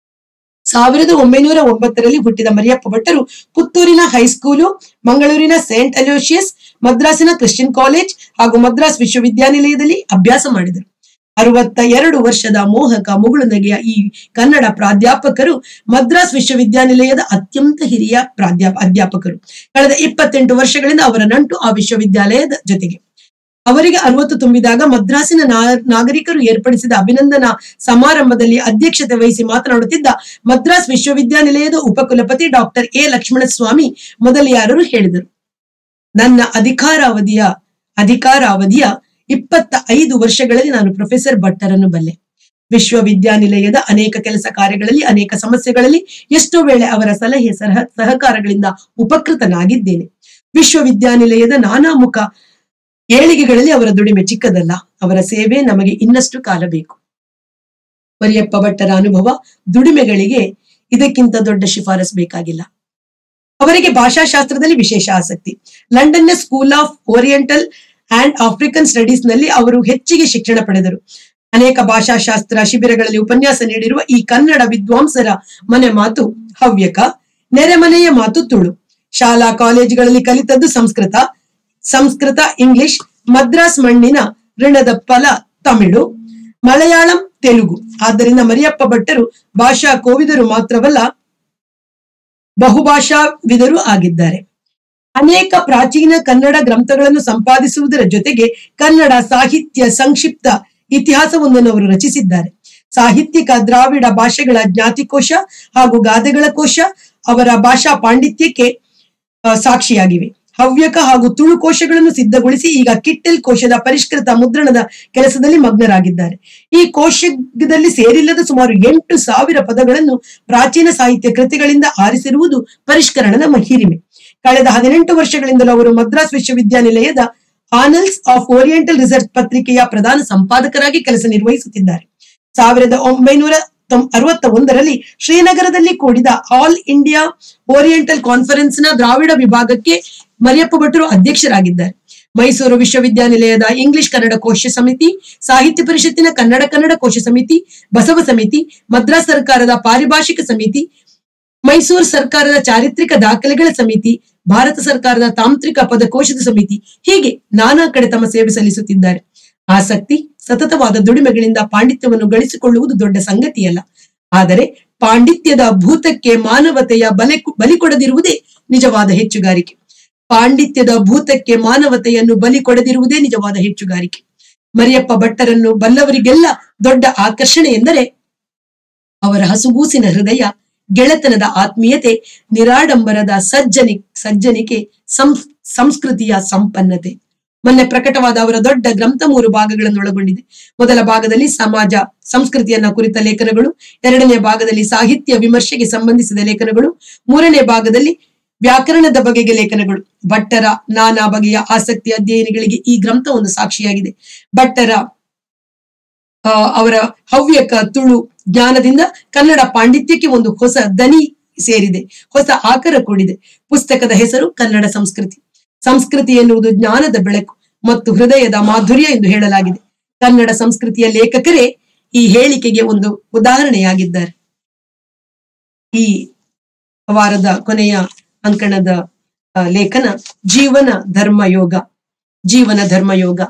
ಸಾವಿರದ ಒಂಬೈನೂರ ಒಂಬತ್ತರಲ್ಲಿ ಹುಟ್ಟಿದ ಮರಿಯಪ್ಪ ಭಟ್ಟರು ಪುತ್ತೂರಿನ ಹೈಸ್ಕೂಲು ಮಂಗಳೂರಿನ ಸೇಂಟ್ ಅಲೋಷಿಯಸ್ ಮದ್ರಾಸಿನ ಕ್ರಿಶ್ಚಿಯನ್ ಕಾಲೇಜ್ ಹಾಗೂ ಮದ್ರಾಸ್ ವಿಶ್ವವಿದ್ಯಾನಿಲಯದಲ್ಲಿ ಅಭ್ಯಾಸ ಮಾಡಿದರು ಅರವತ್ತ ಎರಡು ವರ್ಷದ ಮೋಹಕ ಮುಗುಳು ನಗೆಯ ಈ ಕನ್ನಡ ಪ್ರಾಧ್ಯಾಪಕರು ಮದ್ರಾಸ್ ವಿಶ್ವವಿದ್ಯಾನಿಲಯದ ಅತ್ಯಂತ ಹಿರಿಯ ಪ್ರಾಧ್ಯಾಪ ಅಧ್ಯಾಪಕರು ಕಳೆದ ಇಪ್ಪತ್ತೆಂಟು ವರ್ಷಗಳಿಂದ ಅವರ ನಂಟು ಆ ವಿಶ್ವವಿದ್ಯಾಲಯದ ಜೊತೆಗೆ ಅವರಿಗೆ ಅರವತ್ತು ತುಂಬಿದಾಗ ಮದ್ರಾಸಿನ ನಾ- ನಾಗರಿಕರು ಏರ್ಪಡಿಸಿದ ಅಭಿನಂದನಾ ಸಮಾರಂಭದಲ್ಲಿ ಅಧ್ಯಕ್ಷತೆ ವಹಿಸಿ ಮಾತನಾಡುತ್ತಿದ್ದ ಮದ್ರಾಸ್ ವಿಶ್ವವಿದ್ಯಾನಿಲಯದ ಉಪಕುಲಪತಿ ಡಾಕ್ಟರ್ ಎ ಲಕ್ಷ್ಮಣಸ್ವಾಮಿ ಮೊದಲಿಯಾರರು ಹೇಳಿದರು ನನ್ನ ಅಧಿಕಾರಾವಧಿಯ ಅಧಿಕಾರಾವಧಿಯ ಇಪ್ಪತ್ತ ಐದು ವರ್ಷಗಳಲ್ಲಿ ನಾನು ಪ್ರೊಫೆಸರ್ ಭಟ್ಟರನ್ನು ಬಲ್ಲೆ ವಿಶ್ವವಿದ್ಯಾನಿಲಯದ ಅನೇಕ ಕೆಲಸ ಕಾರ್ಯಗಳಲ್ಲಿ ಅನೇಕ ಸಮಸ್ಯೆಗಳಲ್ಲಿ ಎಷ್ಟೋ ವೇಳೆ ಅವರ ಸಲಹೆ ಸಹ ಸಹಕಾರಗಳಿಂದ ಉಪಕೃತನಾಗಿದ್ದೇನೆ ವಿಶ್ವವಿದ್ಯಾನಿಲಯದ ನಾನಾ ಮುಖ ಏಳಿಗೆಗಳಲ್ಲಿ ಅವರ ದುಡಿಮೆ ಚಿಕ್ಕದಲ್ಲ ಅವರ ಸೇವೆ ನಮಗೆ ಇನ್ನಷ್ಟು ಕಾಲ ಬೇಕು ಮರಿಯಪ್ಪ ಭಟ್ಟರ ಅನುಭವ ದುಡಿಮೆಗಳಿಗೆ ಇದಕ್ಕಿಂತ ದೊಡ್ಡ ಶಿಫಾರಸ್ ಬೇಕಾಗಿಲ್ಲ ಅವರಿಗೆ ಭಾಷಾಶಾಸ್ತ್ರದಲ್ಲಿ ವಿಶೇಷ ಆಸಕ್ತಿ ಲಂಡನ್ನ school of oriental and African studies ನಲ್ಲಿ ಅವರು ಹೆಚ್ಚಿಗೆ ಶಿಕ್ಷಣ ಪಡೆದರು ಅನೇಕ ಭಾಷಾಶಾಸ್ತ್ರ ಶಿಬಿರಗಳಲ್ಲಿ ಉಪನ್ಯಾಸ ನೀಡಿರುವ ಈ ಕನ್ನಡ ವಿದ್ವಾಂಸರ ಮನೆ ಮಾತು ಹವ್ಯಕ ನೆರೆಮನೆಯ ಮಾತು ತುಳು ಶಾಲಾ ಕಾಲೇಜುಗಳಲ್ಲಿ ಕಲಿತದ್ದು ಸಂಸ್ಕೃತ ಸಂಸ್ಕೃತ ಇಂಗ್ಲಿಷ್ ಮದ್ರಾಸ್ ಮಣ್ಣಿನ ಋಣದ ಫಲ ತಮಿಳು ಮಲಯಾಳಂ ತೆಲುಗು ಆದ್ದರಿಂದ ಮರಿಯಪ್ಪ ಭಟ್ಟರು ಭಾಷಾ ಕೋವಿದರು ಮಾತ್ರವಲ್ಲ ಬಹುಭಾಷಾವಿದರು ಆಗಿದ್ದಾರೆ ಅನೇಕ ಪ್ರಾಚೀನ ಕನ್ನಡ ಗ್ರಂಥಗಳನ್ನು ಸಂಪಾದಿಸುವುದರ ಜೊತೆಗೆ ಕನ್ನಡ ಸಾಹಿತ್ಯ ಸಂಕ್ಷಿಪ್ತ ಇತಿಹಾಸವೊಂದನ್ನು ಅವರು ರಚಿಸಿದ್ದಾರೆ ಸಾಹಿತ್ಯಿಕ ದ್ರಾವಿಡ ಭಾಷೆಗಳ ಜ್ಞಾತಿಕೋಶ ಹಾಗೂ ಗಾದೆಗಳ ಕೋಶ ಅವರ ಭಾಷಾ ಪಾಂಡಿತ್ಯಕ್ಕೆ ಆ, ಸಾಕ್ಷಿಯಾಗಿವೆ ಹವ್ಯಕ ಹಾಗೂ ತುಳು ಕೋಶಗಳನ್ನು ಸಿದ್ಧಗೊಳಿಸಿ ಈಗ ಕಿಟ್ಟೆಲ್ ಕೋಶದ ಪರಿಷ್ಕೃತ ಮುದ್ರಣದ ಕೆಲಸದಲ್ಲಿ ಮಗ್ನರಾಗಿದ್ದಾರೆ ಈ ಕೋಶದಲ್ಲಿ ಸೇರಿಲ್ಲದ ಸುಮಾರು ಎಂಟು ಸಾವಿರ ಪದಗಳನ್ನು ಪ್ರಾಚೀನ ಸಾಹಿತ್ಯ ಕೃತಿಗಳಿಂದ ಆರಿಸಿರುವುದು ಪರಿಷ್ಕರಣದ ಹಿರಿಮೆ ಕಳೆದ ಹದಿನೆಂಟು ವರ್ಷಗಳಿಂದಲೂ ಅವರು ಮದ್ರಾಸ್ ವಿಶ್ವವಿದ್ಯಾನಿಲಯದ ಆನಲ್ಸ್ ಆಫ್ ಓರಿಯೆಂಟಲ್ ರಿಸರ್ಚ್ ಪತ್ರಿಕೆಯ ಪ್ರಧಾನ ಸಂಪಾದಕರಾಗಿ ಕೆಲಸ ನಿರ್ವಹಿಸುತ್ತಿದ್ದಾರೆ ಸಾವಿರದ ಒಂಬೈನೂರ ತೊಂ- ಅರವತ್ತ ಒಂದರಲ್ಲಿ ಶ್ರೀನಗರದಲ್ಲಿ ಕೂಡಿದ ಆಲ್ ಇಂಡಿಯಾ ಓರಿಯೆಂಟಲ್ ಕಾನ್ಫರೆನ್ಸ್ ನ ದ್ರಾವಿಡ ವಿಭಾಗಕ್ಕೆ ಮರಿಯಪ್ಪ ಭಟ್ರು ಅಧ್ಯಕ್ಷರಾಗಿದ್ದಾರೆ ಮೈಸೂರು ವಿಶ್ವವಿದ್ಯಾನಿಲಯದ ಇಂಗ್ಲಿಷ್ ಕನ್ನಡ ಕೋಶ ಸಮಿತಿ ಸಾಹಿತ್ಯ ಪರಿಷತ್ತಿನ ಕನ್ನಡ ಕನ್ನಡ ಕೋಶ ಸಮಿತಿ ಬಸವ ಸಮಿತಿ ಮದ್ರಾಸ್ ಸರ್ಕಾರದ ಪಾರಿಭಾಷಿಕ ಸಮಿತಿ ಮೈಸೂರು ಸರ್ಕಾರದ ಚಾರಿತ್ರಿಕ ದಾಖಲೆಗಳ ಸಮಿತಿ ಭಾರತ ಸರ್ಕಾರದ ತಾಂತ್ರಿಕ ಪದಕೋಶದ ಸಮಿತಿ ಹೀಗೆ ನಾನಾ ಕಡೆ ತಮ್ಮ ಸೇವೆ ಸಲ್ಲಿಸುತ್ತಿದ್ದಾರೆ ಆಸಕ್ತಿ ಸತತವಾದ ದುಡಿಮೆಗಳಿಂದ ಪಾಂಡಿತ್ಯವನ್ನು ಗಳಿಸಿಕೊಳ್ಳುವುದು ದೊಡ್ಡ ಸಂಗತಿಯಲ್ಲ ಆದರೆ ಪಾಂಡಿತ್ಯದ ಭೂತಕ್ಕೆ ಮಾನವತೆಯ ಬಲೆ ಬಲಿ ಕೊಡದಿರುವುದೇ ನಿಜವಾದ ಹೆಚ್ಚುಗಾರಿಕೆ ಪಾಂಡಿತ್ಯದ ಭೂತಕ್ಕೆ ಮಾನವತೆಯನ್ನು ಬಲಿ ಕೊಡದಿರುವುದೇ ನಿಜವಾದ ಹೆಚ್ಚುಗಾರಿಕೆ ಮರಿಯಪ್ಪ ಭಟ್ಟರನ್ನು ಬಲ್ಲವರಿಗೆಲ್ಲ ದೊಡ್ಡ ಆಕರ್ಷಣೆ ಎಂದರೆ ಅವರ ಹಸುಗೂಸಿನ ಹೃದಯ ಗೆಳೆತನದ ಆತ್ಮೀಯತೆ ನಿರಾಡಂಬರದ ಸಜ್ಜನಿ ಸಜ್ಜನಿಕೆ ಸಂ ಸಂಸ್ಕೃತಿಯ ಸಂಪನ್ನತೆ ಮೊನ್ನೆ ಪ್ರಕಟವಾದ ಅವರ ದೊಡ್ಡ ಗ್ರಂಥ ಮೂರು ಭಾಗಗಳನ್ನು ಒಳಗೊಂಡಿದೆ ಮೊದಲ ಭಾಗದಲ್ಲಿ ಸಮಾಜ ಸಂಸ್ಕೃತಿಯನ್ನ ಕುರಿತ ಲೇಖನಗಳು ಎರಡನೇ ಭಾಗದಲ್ಲಿ ಸಾಹಿತ್ಯ ವಿಮರ್ಶೆಗೆ ಸಂಬಂಧಿಸಿದ ಲೇಖನಗಳು ಮೂರನೇ ಭಾಗದಲ್ಲಿ ವ್ಯಾಕರಣದ ಬಗೆಗೆ ಲೇಖನಗಳು ಭಟ್ಟರ ನಾನಾ ಬಗೆಯ ಆಸಕ್ತಿ ಅಧ್ಯಯನಗಳಿಗೆ ಈ ಗ್ರಂಥ ಒಂದು ಸಾಕ್ಷಿಯಾಗಿದೆ ಭಟ್ಟರ ಆ, ಅವರ ಹವ್ಯಕ ತುಳು ಜ್ಞಾನದಿಂದ ಕನ್ನಡ ಪಾಂಡಿತ್ಯಕ್ಕೆ ಒಂದು ಹೊಸ ದನಿ ಸೇರಿದೆ ಹೊಸ ಆಕಾರ ಕೂಡಿದೆ ಪುಸ್ತಕದ ಹೆಸರು ಕನ್ನಡ ಸಂಸ್ಕೃತಿ ಸಂಸ್ಕೃತಿ ಎನ್ನುವುದು ಜ್ಞಾನದ ಬೆಳಕು ಮತ್ತು ಹೃದಯದ ಮಾಧುರ್ಯ ಎಂದು ಹೇಳಲಾಗಿದೆ ಕನ್ನಡ ಸಂಸ್ಕೃತಿಯ ಲೇಖಕರೇ ಈ ಹೇಳಿಕೆಗೆ ಒಂದು ಉದಾಹರಣೆಯಾಗಿದ್ದಾರೆ ಈ ವಾರದ ಕೊನೆಯ ಅಂಕಣದ ಆ, ಲೇಖನ ಜೀವನ ಧರ್ಮ ಯೋಗ ಜೀವನ ಧರ್ಮ ಯೋಗ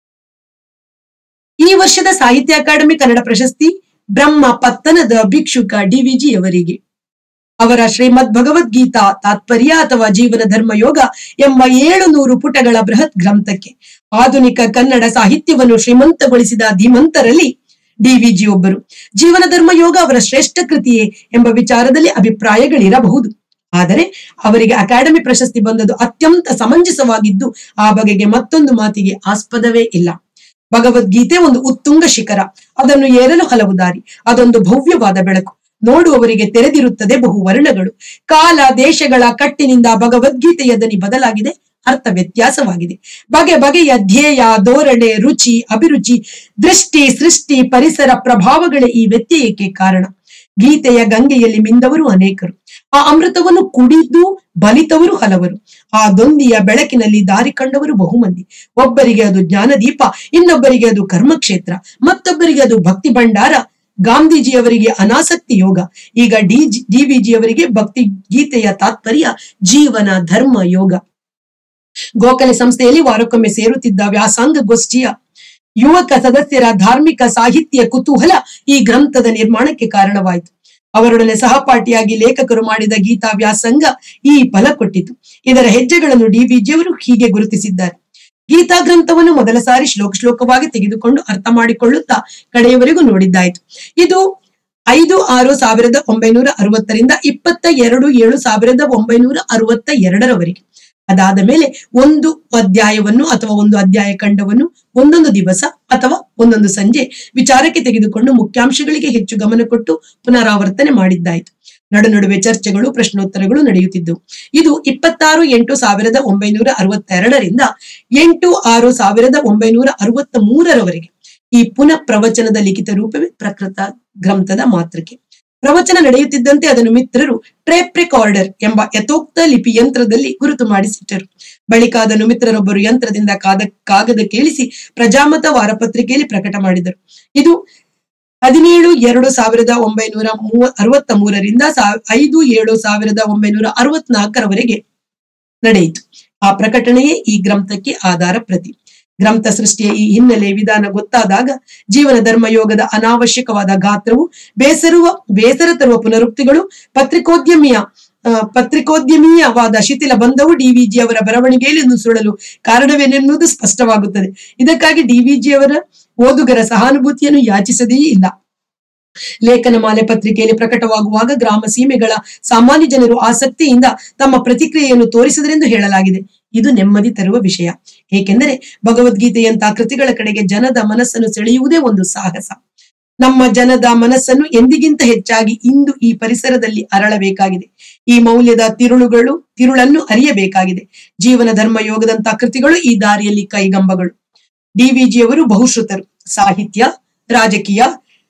ಈ ವರ್ಷದ ಸಾಹಿತ್ಯ ಅಕಾಡೆಮಿ ಕನ್ನಡ ಪ್ರಶಸ್ತಿ ಬ್ರಹ್ಮ ಪತ್ತನದ ಭಿಕ್ಷುಕ ಡಿವಿಜಿ ಅವರಿಗೆ ಅವರ ಶ್ರೀಮದ್ ಭಗವದ್ಗೀತಾ ತಾತ್ಪರ್ಯ ಅಥವಾ ಜೀವನ ಧರ್ಮ ಯೋಗ ಎಂಬ ಏಳು ನೂರು ಪುಟಗಳ ಬೃಹತ್ ಗ್ರಂಥಕ್ಕೆ ಆಧುನಿಕ ಕನ್ನಡ ಸಾಹಿತ್ಯವನ್ನು ಶ್ರೀಮಂತಗೊಳಿಸಿದ ಧೀಮಂತರಲ್ಲಿ ಡಿವಿಜಿ ಒಬ್ಬರು ಜೀವನ ಧರ್ಮ ಯೋಗ ಅವರ ಶ್ರೇಷ್ಠ ಕೃತಿಯೇ ಎಂಬ ವಿಚಾರದಲ್ಲಿ ಅಭಿಪ್ರಾಯಗಳಿರಬಹುದು ಆದರೆ ಅವರಿಗೆ ಅಕಾಡೆಮಿ ಪ್ರಶಸ್ತಿ ಬಂದದ್ದು ಅತ್ಯಂತ ಸಮಂಜಸವಾಗಿದ್ದು ಆ ಬಗೆಗೆ ಮತ್ತೊಂದು ಮಾತಿಗೆ ಆಸ್ಪದವೇ ಇಲ್ಲ ಭಗವದ್ಗೀತೆ ಒಂದು ಉತ್ತುಂಗ ಶಿಖರ ಅದನ್ನು ಏರಲು ಹಲವು ದಾರಿ ಅದೊಂದು ಭವ್ಯವಾದ ಬೆಳಕು ನೋಡುವವರಿಗೆ ತೆರೆದಿರುತ್ತದೆ ಬಹು ವರ್ಣಗಳು ಕಾಲ ದೇಶಗಳ ಕಟ್ಟಿನಿಂದ ಭಗವದ್ಗೀತೆಯ ದನಿ ಬದಲಾಗಿದೆ ಅರ್ಥ ವ್ಯತ್ಯಾಸವಾಗಿದೆ ಬಗೆ ಬಗೆಯ ಧ್ಯೇಯ ಧೋರಣೆ ರುಚಿ ಅಭಿರುಚಿ ದೃಷ್ಟಿ ಸೃಷ್ಟಿ ಪರಿಸರ ಪ್ರಭಾವಗಳೇ ಈ ವ್ಯತ್ಯಯಕ್ಕೆ ಕಾರಣ ಗೀತೆಯ ಗಂಗೆಯಲ್ಲಿ ಮಿಂದವರು ಅನೇಕರು ಆ ಅಮೃತವನ್ನು ಕುಡಿದು ಬಲಿತವರು ಹಲವರು ಆ ದೊಂದಿಯ ಬೆಳಕಿನಲ್ಲಿ ದಾರಿ ಕಂಡವರು ಬಹುಮಂದಿ ಒಬ್ಬರಿಗೆ ಅದು ಜ್ಞಾನದೀಪ ಇನ್ನೊಬ್ಬರಿಗೆ ಅದು ಕರ್ಮಕ್ಷೇತ್ರ ಮತ್ತೊಬ್ಬರಿಗೆ ಅದು ಭಕ್ತಿ ಭಂಡಾರ ಗಾಂಧೀಜಿಯವರಿಗೆ ಅನಾಸಕ್ತಿ ಯೋಗ ಈಗ ಡಿ ಡಿವಿಜಿಯವರಿಗೆ ಭಕ್ತಿ ಗೀತೆಯ ತಾತ್ಪರ್ಯ ಜೀವನ ಧರ್ಮ ಯೋಗ ಗೋಖಲೆ ಸಂಸ್ಥೆಯಲ್ಲಿ ವಾರಕ್ಕೊಮ್ಮೆ ಸೇರುತ್ತಿದ್ದ ವ್ಯಾಸಂಗ ಗೋಷ್ಠಿಯ ಯುವಕ ಸದಸ್ಯರ ಧಾರ್ಮಿಕ ಸಾಹಿತ್ಯ ಕುತೂಹಲ ಈ ಗ್ರಂಥದ ನಿರ್ಮಾಣಕ್ಕೆ ಕಾರಣವಾಯಿತು ಅವರೊಡನೆ ಸಹಪಾಠಿಯಾಗಿ ಲೇಖಕರು ಮಾಡಿದ ಗೀತಾ ವ್ಯಾಸಂಗ ಈ ಫಲ ಕೊಟ್ಟಿತು ಇದರ ಹೆಜ್ಜೆಗಳನ್ನು ಡಿವಿಜಿಯವರು ಹೀಗೆ ಗುರುತಿಸಿದ್ದಾರೆ ಗೀತಾ ಗ್ರಂಥವನ್ನು ಮೊದಲ ಸಾರಿ ಶ್ಲೋಕ ಶ್ಲೋಕವಾಗಿ ತೆಗೆದುಕೊಂಡು ಅರ್ಥ ಮಾಡಿಕೊಳ್ಳುತ್ತಾ ಕಡೆಯವರೆಗೂ ನೋಡಿದ್ದಾಯ್ತು ಇದು ಐದು ಆರು ಸಾವಿರದ ಒಂಬೈನೂರ ಅರವತ್ತರಿಂದ ಇಪ್ಪತ್ತ ಎರಡು ಏಳು ಸಾವಿರದ ಒಂಬೈನೂರ ಅರವತ್ತ ಎರಡರವರೆಗೆ ಅದಾದ ಮೇಲೆ ಒಂದು ಅಧ್ಯಾಯವನ್ನು ಅಥವಾ ಒಂದು ಅಧ್ಯಾಯ ಖಂಡವನ್ನು ಒಂದೊಂದು ದಿವಸ ಅಥವಾ ಒಂದೊಂದು ಸಂಜೆ ವಿಚಾರಕ್ಕೆ ತೆಗೆದುಕೊಂಡು ಮುಖ್ಯಾಂಶಗಳಿಗೆ ಹೆಚ್ಚು ಗಮನ ಕೊಟ್ಟು ಪುನರಾವರ್ತನೆ ಮಾಡಿದ್ದಾಯಿತು ನಡುನಡುವೆ ಚರ್ಚೆಗಳು ಪ್ರಶ್ನೋತ್ತರಗಳು ನಡೆಯುತ್ತಿದ್ದವು ಇದು ಇಪ್ಪತ್ತಾರು ಎಂಟು ಸಾವಿರದ ಒಂಬೈನೂರ ಅರವತ್ತೆರಡರಿಂದ ಎಂಟು ಆರು ಸಾವಿರದ ಒಂಬೈನೂರ ಅರವತ್ತ ಮೂರರವರೆಗೆ ಈ ಪುನಃ ಪ್ರವಚನದ ಲಿಖಿತ ರೂಪವೇ ಪ್ರಕೃತ ಗ್ರಂಥದ ಮಾತೃಕೆ ಪ್ರವಚನ ನಡೆಯುತ್ತಿದ್ದಂತೆ ಅದನ್ನು ಮಿತ್ರರು ಟ್ರೇಪ್ ರೆಕಾರ್ಡರ್ ಎಂಬ ಯಥೋಕ್ತ ಲಿಪಿ ಯಂತ್ರದಲ್ಲಿ ಗುರುತು ಮಾಡಿಸಿಟ್ಟರು ಬಳಿಕ ಅದನ್ನು ಮಿತ್ರರೊಬ್ಬರು ಯಂತ್ರದಿಂದ ಕಾದ ಕಾಗದ ಕೇಳಿಸಿ ಪ್ರಜಾಮತ ವಾರಪತ್ರಿಕೆಯಲ್ಲಿ ಪ್ರಕಟ ಮಾಡಿದರು ಇದು ಹದಿನೇಳು ಎರಡು ಸಾವಿರದ ಒಂಬೈನೂರ ಮೂವ ಅರವತ್ತ ಮೂರರಿಂದ ಸಾ- ಐದು ಏಳು ಸಾವಿರದ ಒಂಬೈನೂರ ಅರವತ್ನಾಲ್ಕರವರೆಗೆ ನಡೆಯಿತು ಆ ಪ್ರಕಟಣೆಯೇ ಈ ಗ್ರಂಥಕ್ಕೆ ಆಧಾರ ಪ್ರತಿ ಗ್ರಂಥ ಸೃಷ್ಟಿಯ ಈ ಹಿನ್ನೆಲೆ ವಿಧಾನ ಗೊತ್ತಾದಾಗ ಜೀವನ ಧರ್ಮಯೋಗದ ಅನಾವಶ್ಯಕವಾದ ಗಾತ್ರವು ಬೇಸರುವ ಬೇಸರ ತರುವ ಪುನರುಕ್ತಿಗಳು ಪತ್ರಿಕೋದ್ಯಮಿಯ ಆ, ಪತ್ರಿಕೋದ್ಯಮೀಯವಾದ ಶಿಥಿಲ ಬಂಧವು ಡಿವಿಜಿ ಅವರ ಬರವಣಿಗೆಯಲ್ಲಿ ನುಸುಳಲು ಕಾರಣವೇನೆನ್ನುವುದು ಸ್ಪಷ್ಟವಾಗುತ್ತದೆ ಇದಕ್ಕಾಗಿ ಡಿವಿಜಿ ಅವರ ಓದುಗರ ಸಹಾನುಭೂತಿಯನ್ನು ಯಾಚಿಸದೇ ಇಲ್ಲ ಲೇಖನ ಮಾಲೆ ಪತ್ರಿಕೆಯಲ್ಲಿ ಪ್ರಕಟವಾಗುವಾಗ ಗ್ರಾಮ ಸೀಮೆಗಳ ಸಾಮಾನ್ಯ ಜನರು ಆಸಕ್ತಿಯಿಂದ ತಮ್ಮ ಪ್ರತಿಕ್ರಿಯೆಯನ್ನು ತೋರಿಸಿದರೆಂದು ಹೇಳಲಾಗಿದೆ ಇದು ನೆಮ್ಮದಿ ತರುವ ವಿಷಯ ಏಕೆಂದರೆ ಭಗವದ್ಗೀತೆಯಂತಹ ಕೃತಿಗಳ ಕಡೆಗೆ ಜನದ ಮನಸ್ಸನ್ನು ಸೆಳೆಯುವುದೇ ಒಂದು ಸಾಹಸ ನಮ್ಮ ಜನದ ಮನಸ್ಸನ್ನು ಎಂದಿಗಿಂತ ಹೆಚ್ಚಾಗಿ ಇಂದು ಈ ಪರಿಸರದಲ್ಲಿ ಅರಳಬೇಕಾಗಿದೆ ಈ ಮೌಲ್ಯದ ತಿರುಳುಗಳು ತಿರುಳನ್ನು ಅರಿಯಬೇಕಾಗಿದೆ ಜೀವನ ಧರ್ಮ ಯೋಗದಂತಹ ಕೃತಿಗಳು ಈ ದಾರಿಯಲ್ಲಿ ಕೈಗಂಬಗಳು ಡಿವಿಜಿಯವರು ಬಹುಶ್ರುತರು ಸಾಹಿತ್ಯ ರಾಜಕೀಯ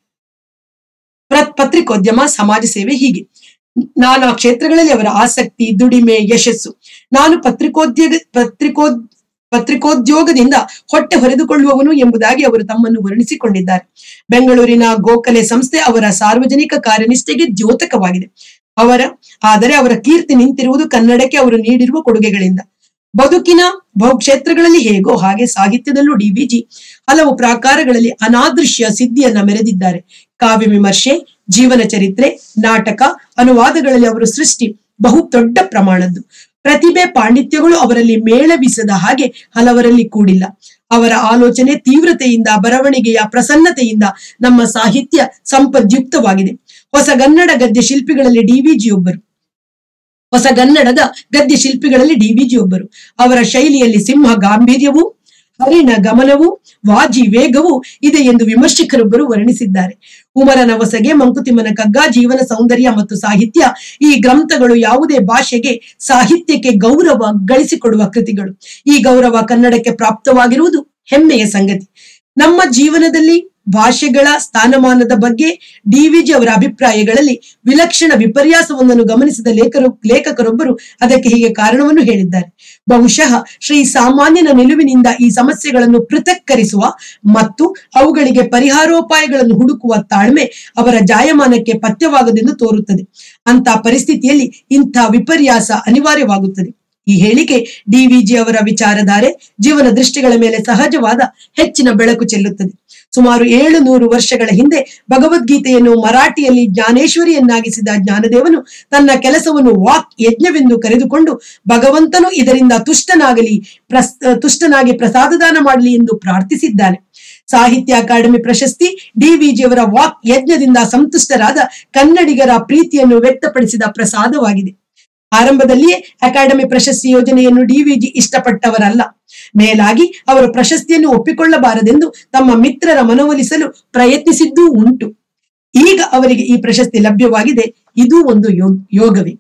ಪ್ರ- ಪತ್ರಿಕೋದ್ಯಮ ಸಮಾಜ ಸೇವೆ ಹೀಗೆ ನಾನಾ ಕ್ಷೇತ್ರಗಳಲ್ಲಿ ಅವರ ಆಸಕ್ತಿ ದುಡಿಮೆ ಯಶಸ್ಸು ನಾನು ಪತ್ರಿಕೋದ್ಯೋಗ ಪತ್ರಿಕೋದ್ ಪತ್ರಿಕೋದ್ಯೋಗದಿಂದ ಹೊಟ್ಟೆ ಹೊರೆದುಕೊಳ್ಳುವವನು ಎಂಬುದಾಗಿ ಅವರು ತಮ್ಮನ್ನು ವರ್ಣಿಸಿಕೊಂಡಿದ್ದಾರೆ ಬೆಂಗಳೂರಿನ ಗೋಖಲೆ ಸಂಸ್ಥೆ ಅವರ ಸಾರ್ವಜನಿಕ ಕಾರ್ಯನಿಷ್ಠೆಗೆ ದ್ಯೋತಕವಾಗಿದೆ ಅವರ ಆದರೆ ಅವರ ಕೀರ್ತಿ ನಿಂತಿರುವುದು ಕನ್ನಡಕ್ಕೆ ಅವರು ನೀಡಿರುವ ಕೊಡುಗೆಗಳಿಂದ ಬದುಕಿನ ಬಹುಕ್ಷೇತ್ರಗಳಲ್ಲಿ ಹೇಗೋ ಹಾಗೆ ಸಾಹಿತ್ಯದಲ್ಲೂ ಡಿವಿಜಿ ಹಲವು ಪ್ರಾಕಾರಗಳಲ್ಲಿ ಅನಾದೃಶ್ಯ ಸಿದ್ಧಿಯನ್ನ ಮೆರೆದಿದ್ದಾರೆ ಕಾವ್ಯ ವಿಮರ್ಶೆ ಜೀವನ ಚರಿತ್ರೆ ನಾಟಕ ಅನುವಾದಗಳಲ್ಲಿ ಅವರು ಸೃಷ್ಟಿ ಬಹು ದೊಡ್ಡ ಪ್ರಮಾಣದ್ದು ಪ್ರತಿಭೆ ಪಾಂಡಿತ್ಯಗಳು ಅವರಲ್ಲಿ ಮೇಳವಿಸದ ಹಾಗೆ ಹಲವರಲ್ಲಿ ಕೂಡಿಲ್ಲ ಅವರ ಆಲೋಚನೆ ತೀವ್ರತೆಯಿಂದ ಬರವಣಿಗೆಯ ಪ್ರಸನ್ನತೆಯಿಂದ ನಮ್ಮ ಸಾಹಿತ್ಯ ಸಂಪದ್ಯುಕ್ತವಾಗಿದೆ ಹೊಸಗನ್ನಡ ಗದ್ಯ ಶಿಲ್ಪಿಗಳಲ್ಲಿ ಡಿವಿಜಿ ಒಬ್ಬರು ಹೊಸಗನ್ನಡದ ಗದ್ಯ ಶಿಲ್ಪಿಗಳಲ್ಲಿ ಡಿವಿಜಿ ಒಬ್ಬರು ಅವರ ಶೈಲಿಯಲ್ಲಿ ಸಿಂಹ ಗಾಂಭೀರ್ಯವೂ ಹರಿಣ ಗಮನವು ವಾಜಿ ವೇಗವು ಇದೆ ಎಂದು ವಿಮರ್ಶಕರೊಬ್ಬರು ವರ್ಣಿಸಿದ್ದಾರೆ ಉಮರನ ಹೊಸಗೆ ಮಂಕುತಿಮ್ಮನ ಕಗ್ಗ ಜೀವನ ಸೌಂದರ್ಯ ಮತ್ತು ಸಾಹಿತ್ಯ ಈ ಗ್ರಂಥಗಳು ಯಾವುದೇ ಭಾಷೆಗೆ ಸಾಹಿತ್ಯಕ್ಕೆ ಗೌರವ ಗಳಿಸಿಕೊಡುವ ಕೃತಿಗಳು ಈ ಗೌರವ ಕನ್ನಡಕ್ಕೆ ಪ್ರಾಪ್ತವಾಗಿರುವುದು ಹೆಮ್ಮೆಯ ಸಂಗತಿ ನಮ್ಮ ಜೀವನದಲ್ಲಿ ಭಾಷೆಗಳ ಸ್ಥಾನಮಾನದ ಬಗ್ಗೆ ಡಿವಿಜಿ ಅವರ ಅಭಿಪ್ರಾಯಗಳಲ್ಲಿ ವಿಲಕ್ಷಣ ವಿಪರ್ಯಾಸವೊಂದನ್ನು ಗಮನಿಸಿದ ಲೇಖರು ಲೇಖಕರೊಬ್ಬರು ಅದಕ್ಕೆ ಹೀಗೆ ಕಾರಣವನ್ನು ಹೇಳಿದ್ದಾರೆ ಬಹುಶಃ ಶ್ರೀ ಸಾಮಾನ್ಯನ ನಿಲುವಿನಿಂದ ಈ ಸಮಸ್ಯೆಗಳನ್ನು ಪೃಥಕ್ಕರಿಸುವ ಮತ್ತು ಅವುಗಳಿಗೆ ಪರಿಹಾರೋಪಾಯಗಳನ್ನು ಹುಡುಕುವ ತಾಳ್ಮೆ ಅವರ ಜಾಯಮಾನಕ್ಕೆ ಪಥ್ಯವಾಗದೆಂದು ತೋರುತ್ತದೆ ಅಂತ ಪರಿಸ್ಥಿತಿಯಲ್ಲಿ ಇಂಥ ವಿಪರ್ಯಾಸ ಅನಿವಾರ್ಯವಾಗುತ್ತದೆ ಈ ಹೇಳಿಕೆ ಡಿವಿಜಿ ಅವರ ವಿಚಾರಧಾರೆ ಜೀವನ ದೃಷ್ಟಿಗಳ ಮೇಲೆ ಸಹಜವಾದ ಹೆಚ್ಚಿನ ಬೆಳಕು ಚೆಲ್ಲುತ್ತದೆ ಸುಮಾರು ಏಳು ನೂರು ವರ್ಷಗಳ ಹಿಂದೆ ಭಗವದ್ಗೀತೆಯನ್ನು ಮರಾಠಿಯಲ್ಲಿ ಜ್ಞಾನೇಶ್ವರಿಯನ್ನಾಗಿಸಿದ ಜ್ಞಾನದೇವನು ತನ್ನ ಕೆಲಸವನ್ನು ವಾಕ್ ಯಜ್ಞವೆಂದು ಕರೆದುಕೊಂಡು ಭಗವಂತನು ಇದರಿಂದ ತುಷ್ಟನಾಗಲಿ ಪ್ರಸ್ ತುಷ್ಟನಾಗಿ ಪ್ರಸಾದದಾನ ಮಾಡಲಿ ಎಂದು ಪ್ರಾರ್ಥಿಸಿದ್ದಾನೆ ಸಾಹಿತ್ಯ ಅಕಾಡೆಮಿ ಪ್ರಶಸ್ತಿ ಡಿವಿಜಿ ಅವರ ವಾಕ್ ಯಜ್ಞದಿಂದ ಸಂತುಷ್ಟರಾದ ಕನ್ನಡಿಗರ ಪ್ರೀತಿಯನ್ನು ವ್ಯಕ್ತಪಡಿಸಿದ ಪ್ರಸಾದವಾಗಿದೆ ಆರಂಭದಲ್ಲಿಯೇ ಅಕಾಡೆಮಿ ಪ್ರಶಸ್ತಿ ಯೋಜನೆಯನ್ನು ಡಿವಿಜಿ ಇಷ್ಟಪಟ್ಟವರಲ್ಲ ಮೇಲಾಗಿ ಅವರು ಪ್ರಶಸ್ತಿಯನ್ನು ಒಪ್ಪಿಕೊಳ್ಳಬಾರದೆಂದು ತಮ್ಮ ಮಿತ್ರರ ಮನವೊಲಿಸಲು ಪ್ರಯತ್ನಿಸಿದ್ದೂ ಉಂಟು ಈಗ ಅವರಿಗೆ ಈ ಪ್ರಶಸ್ತಿ ಲಭ್ಯವಾಗಿದೆ ಇದು ಒಂದು ಯೋ- ಯೋಗವೇ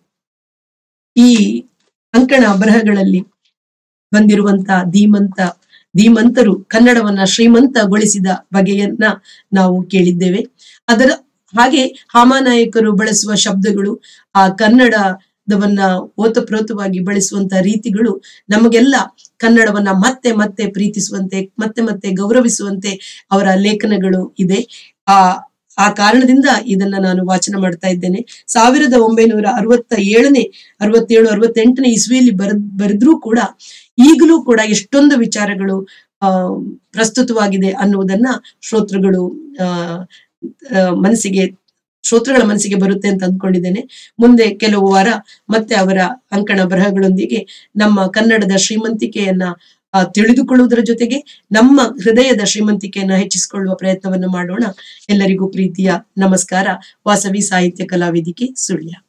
ಈ ಅಂಕಣ ಬರಹಗಳಲ್ಲಿ ಬಂದಿರುವಂತ ಧೀಮಂತ ಧೀಮಂತರು ಕನ್ನಡವನ್ನ ಶ್ರೀಮಂತಗೊಳಿಸಿದ ಬಗೆಯನ್ನ ನಾವು ಕೇಳಿದ್ದೇವೆ ಅದರ ಹಾಗೆ ಹಾಮಾನಾಯಕರು ಬಳಸುವ ಶಬ್ದಗಳು ಆ ಕನ್ನಡದವನ್ನ ಓತಪ್ರೋತವಾಗಿ ಬಳಸುವಂತ ರೀತಿಗಳು ನಮಗೆಲ್ಲ ಕನ್ನಡವನ್ನ ಮತ್ತೆ ಮತ್ತೆ ಪ್ರೀತಿಸುವಂತೆ ಮತ್ತೆ ಮತ್ತೆ ಗೌರವಿಸುವಂತೆ ಅವರ ಲೇಖನಗಳು ಇದೆ ಆ ಆ ಕಾರಣದಿಂದ ಇದನ್ನ ನಾನು ವಾಚನ ಮಾಡ್ತಾ ಇದ್ದೇನೆ ಸಾವಿರದ ಒಂಬೈನೂರ ಅರವತ್ತ ಏಳನೇ ಅರವತ್ತೇಳು ಅರವತ್ತೆಂಟನೇ ಇಸ್ವಿಯಲ್ಲಿ ಬರೆದ್ ಬರೆದ್ರೂ ಕೂಡ ಈಗಲೂ ಕೂಡ ಎಷ್ಟೊಂದು ವಿಚಾರಗಳು ಆ ಪ್ರಸ್ತುತವಾಗಿದೆ ಅನ್ನುವುದನ್ನ ಶ್ರೋತೃಗಳು ಆ ಆ, ಮನಸ್ಸಿಗೆ ಶ್ರೋತೃಗಳ ಮನಸ್ಸಿಗೆ ಬರುತ್ತೆ ಅಂತ ಅಂದ್ಕೊಂಡಿದ್ದೇನೆ ಮುಂದೆ ಕೆಲವು ವಾರ ಮತ್ತೆ ಅವರ ಅಂಕಣ ಬರಹಗಳೊಂದಿಗೆ ನಮ್ಮ ಕನ್ನಡದ ಶ್ರೀಮಂತಿಕೆಯನ್ನ ಆ, ತಿಳಿದುಕೊಳ್ಳುವುದರ ಜೊತೆಗೆ ನಮ್ಮ ಹೃದಯದ ಶ್ರೀಮಂತಿಕೆಯನ್ನ ಹೆಚ್ಚಿಸಿಕೊಳ್ಳುವ ಪ್ರಯತ್ನವನ್ನು ಮಾಡೋಣ ಎಲ್ಲರಿಗೂ ಪ್ರೀತಿಯ ನಮಸ್ಕಾರ ವಾಸವಿ ಸಾಹಿತ್ಯ ಕಲಾವೇದಿಕೆ ಸುಳ್ಯ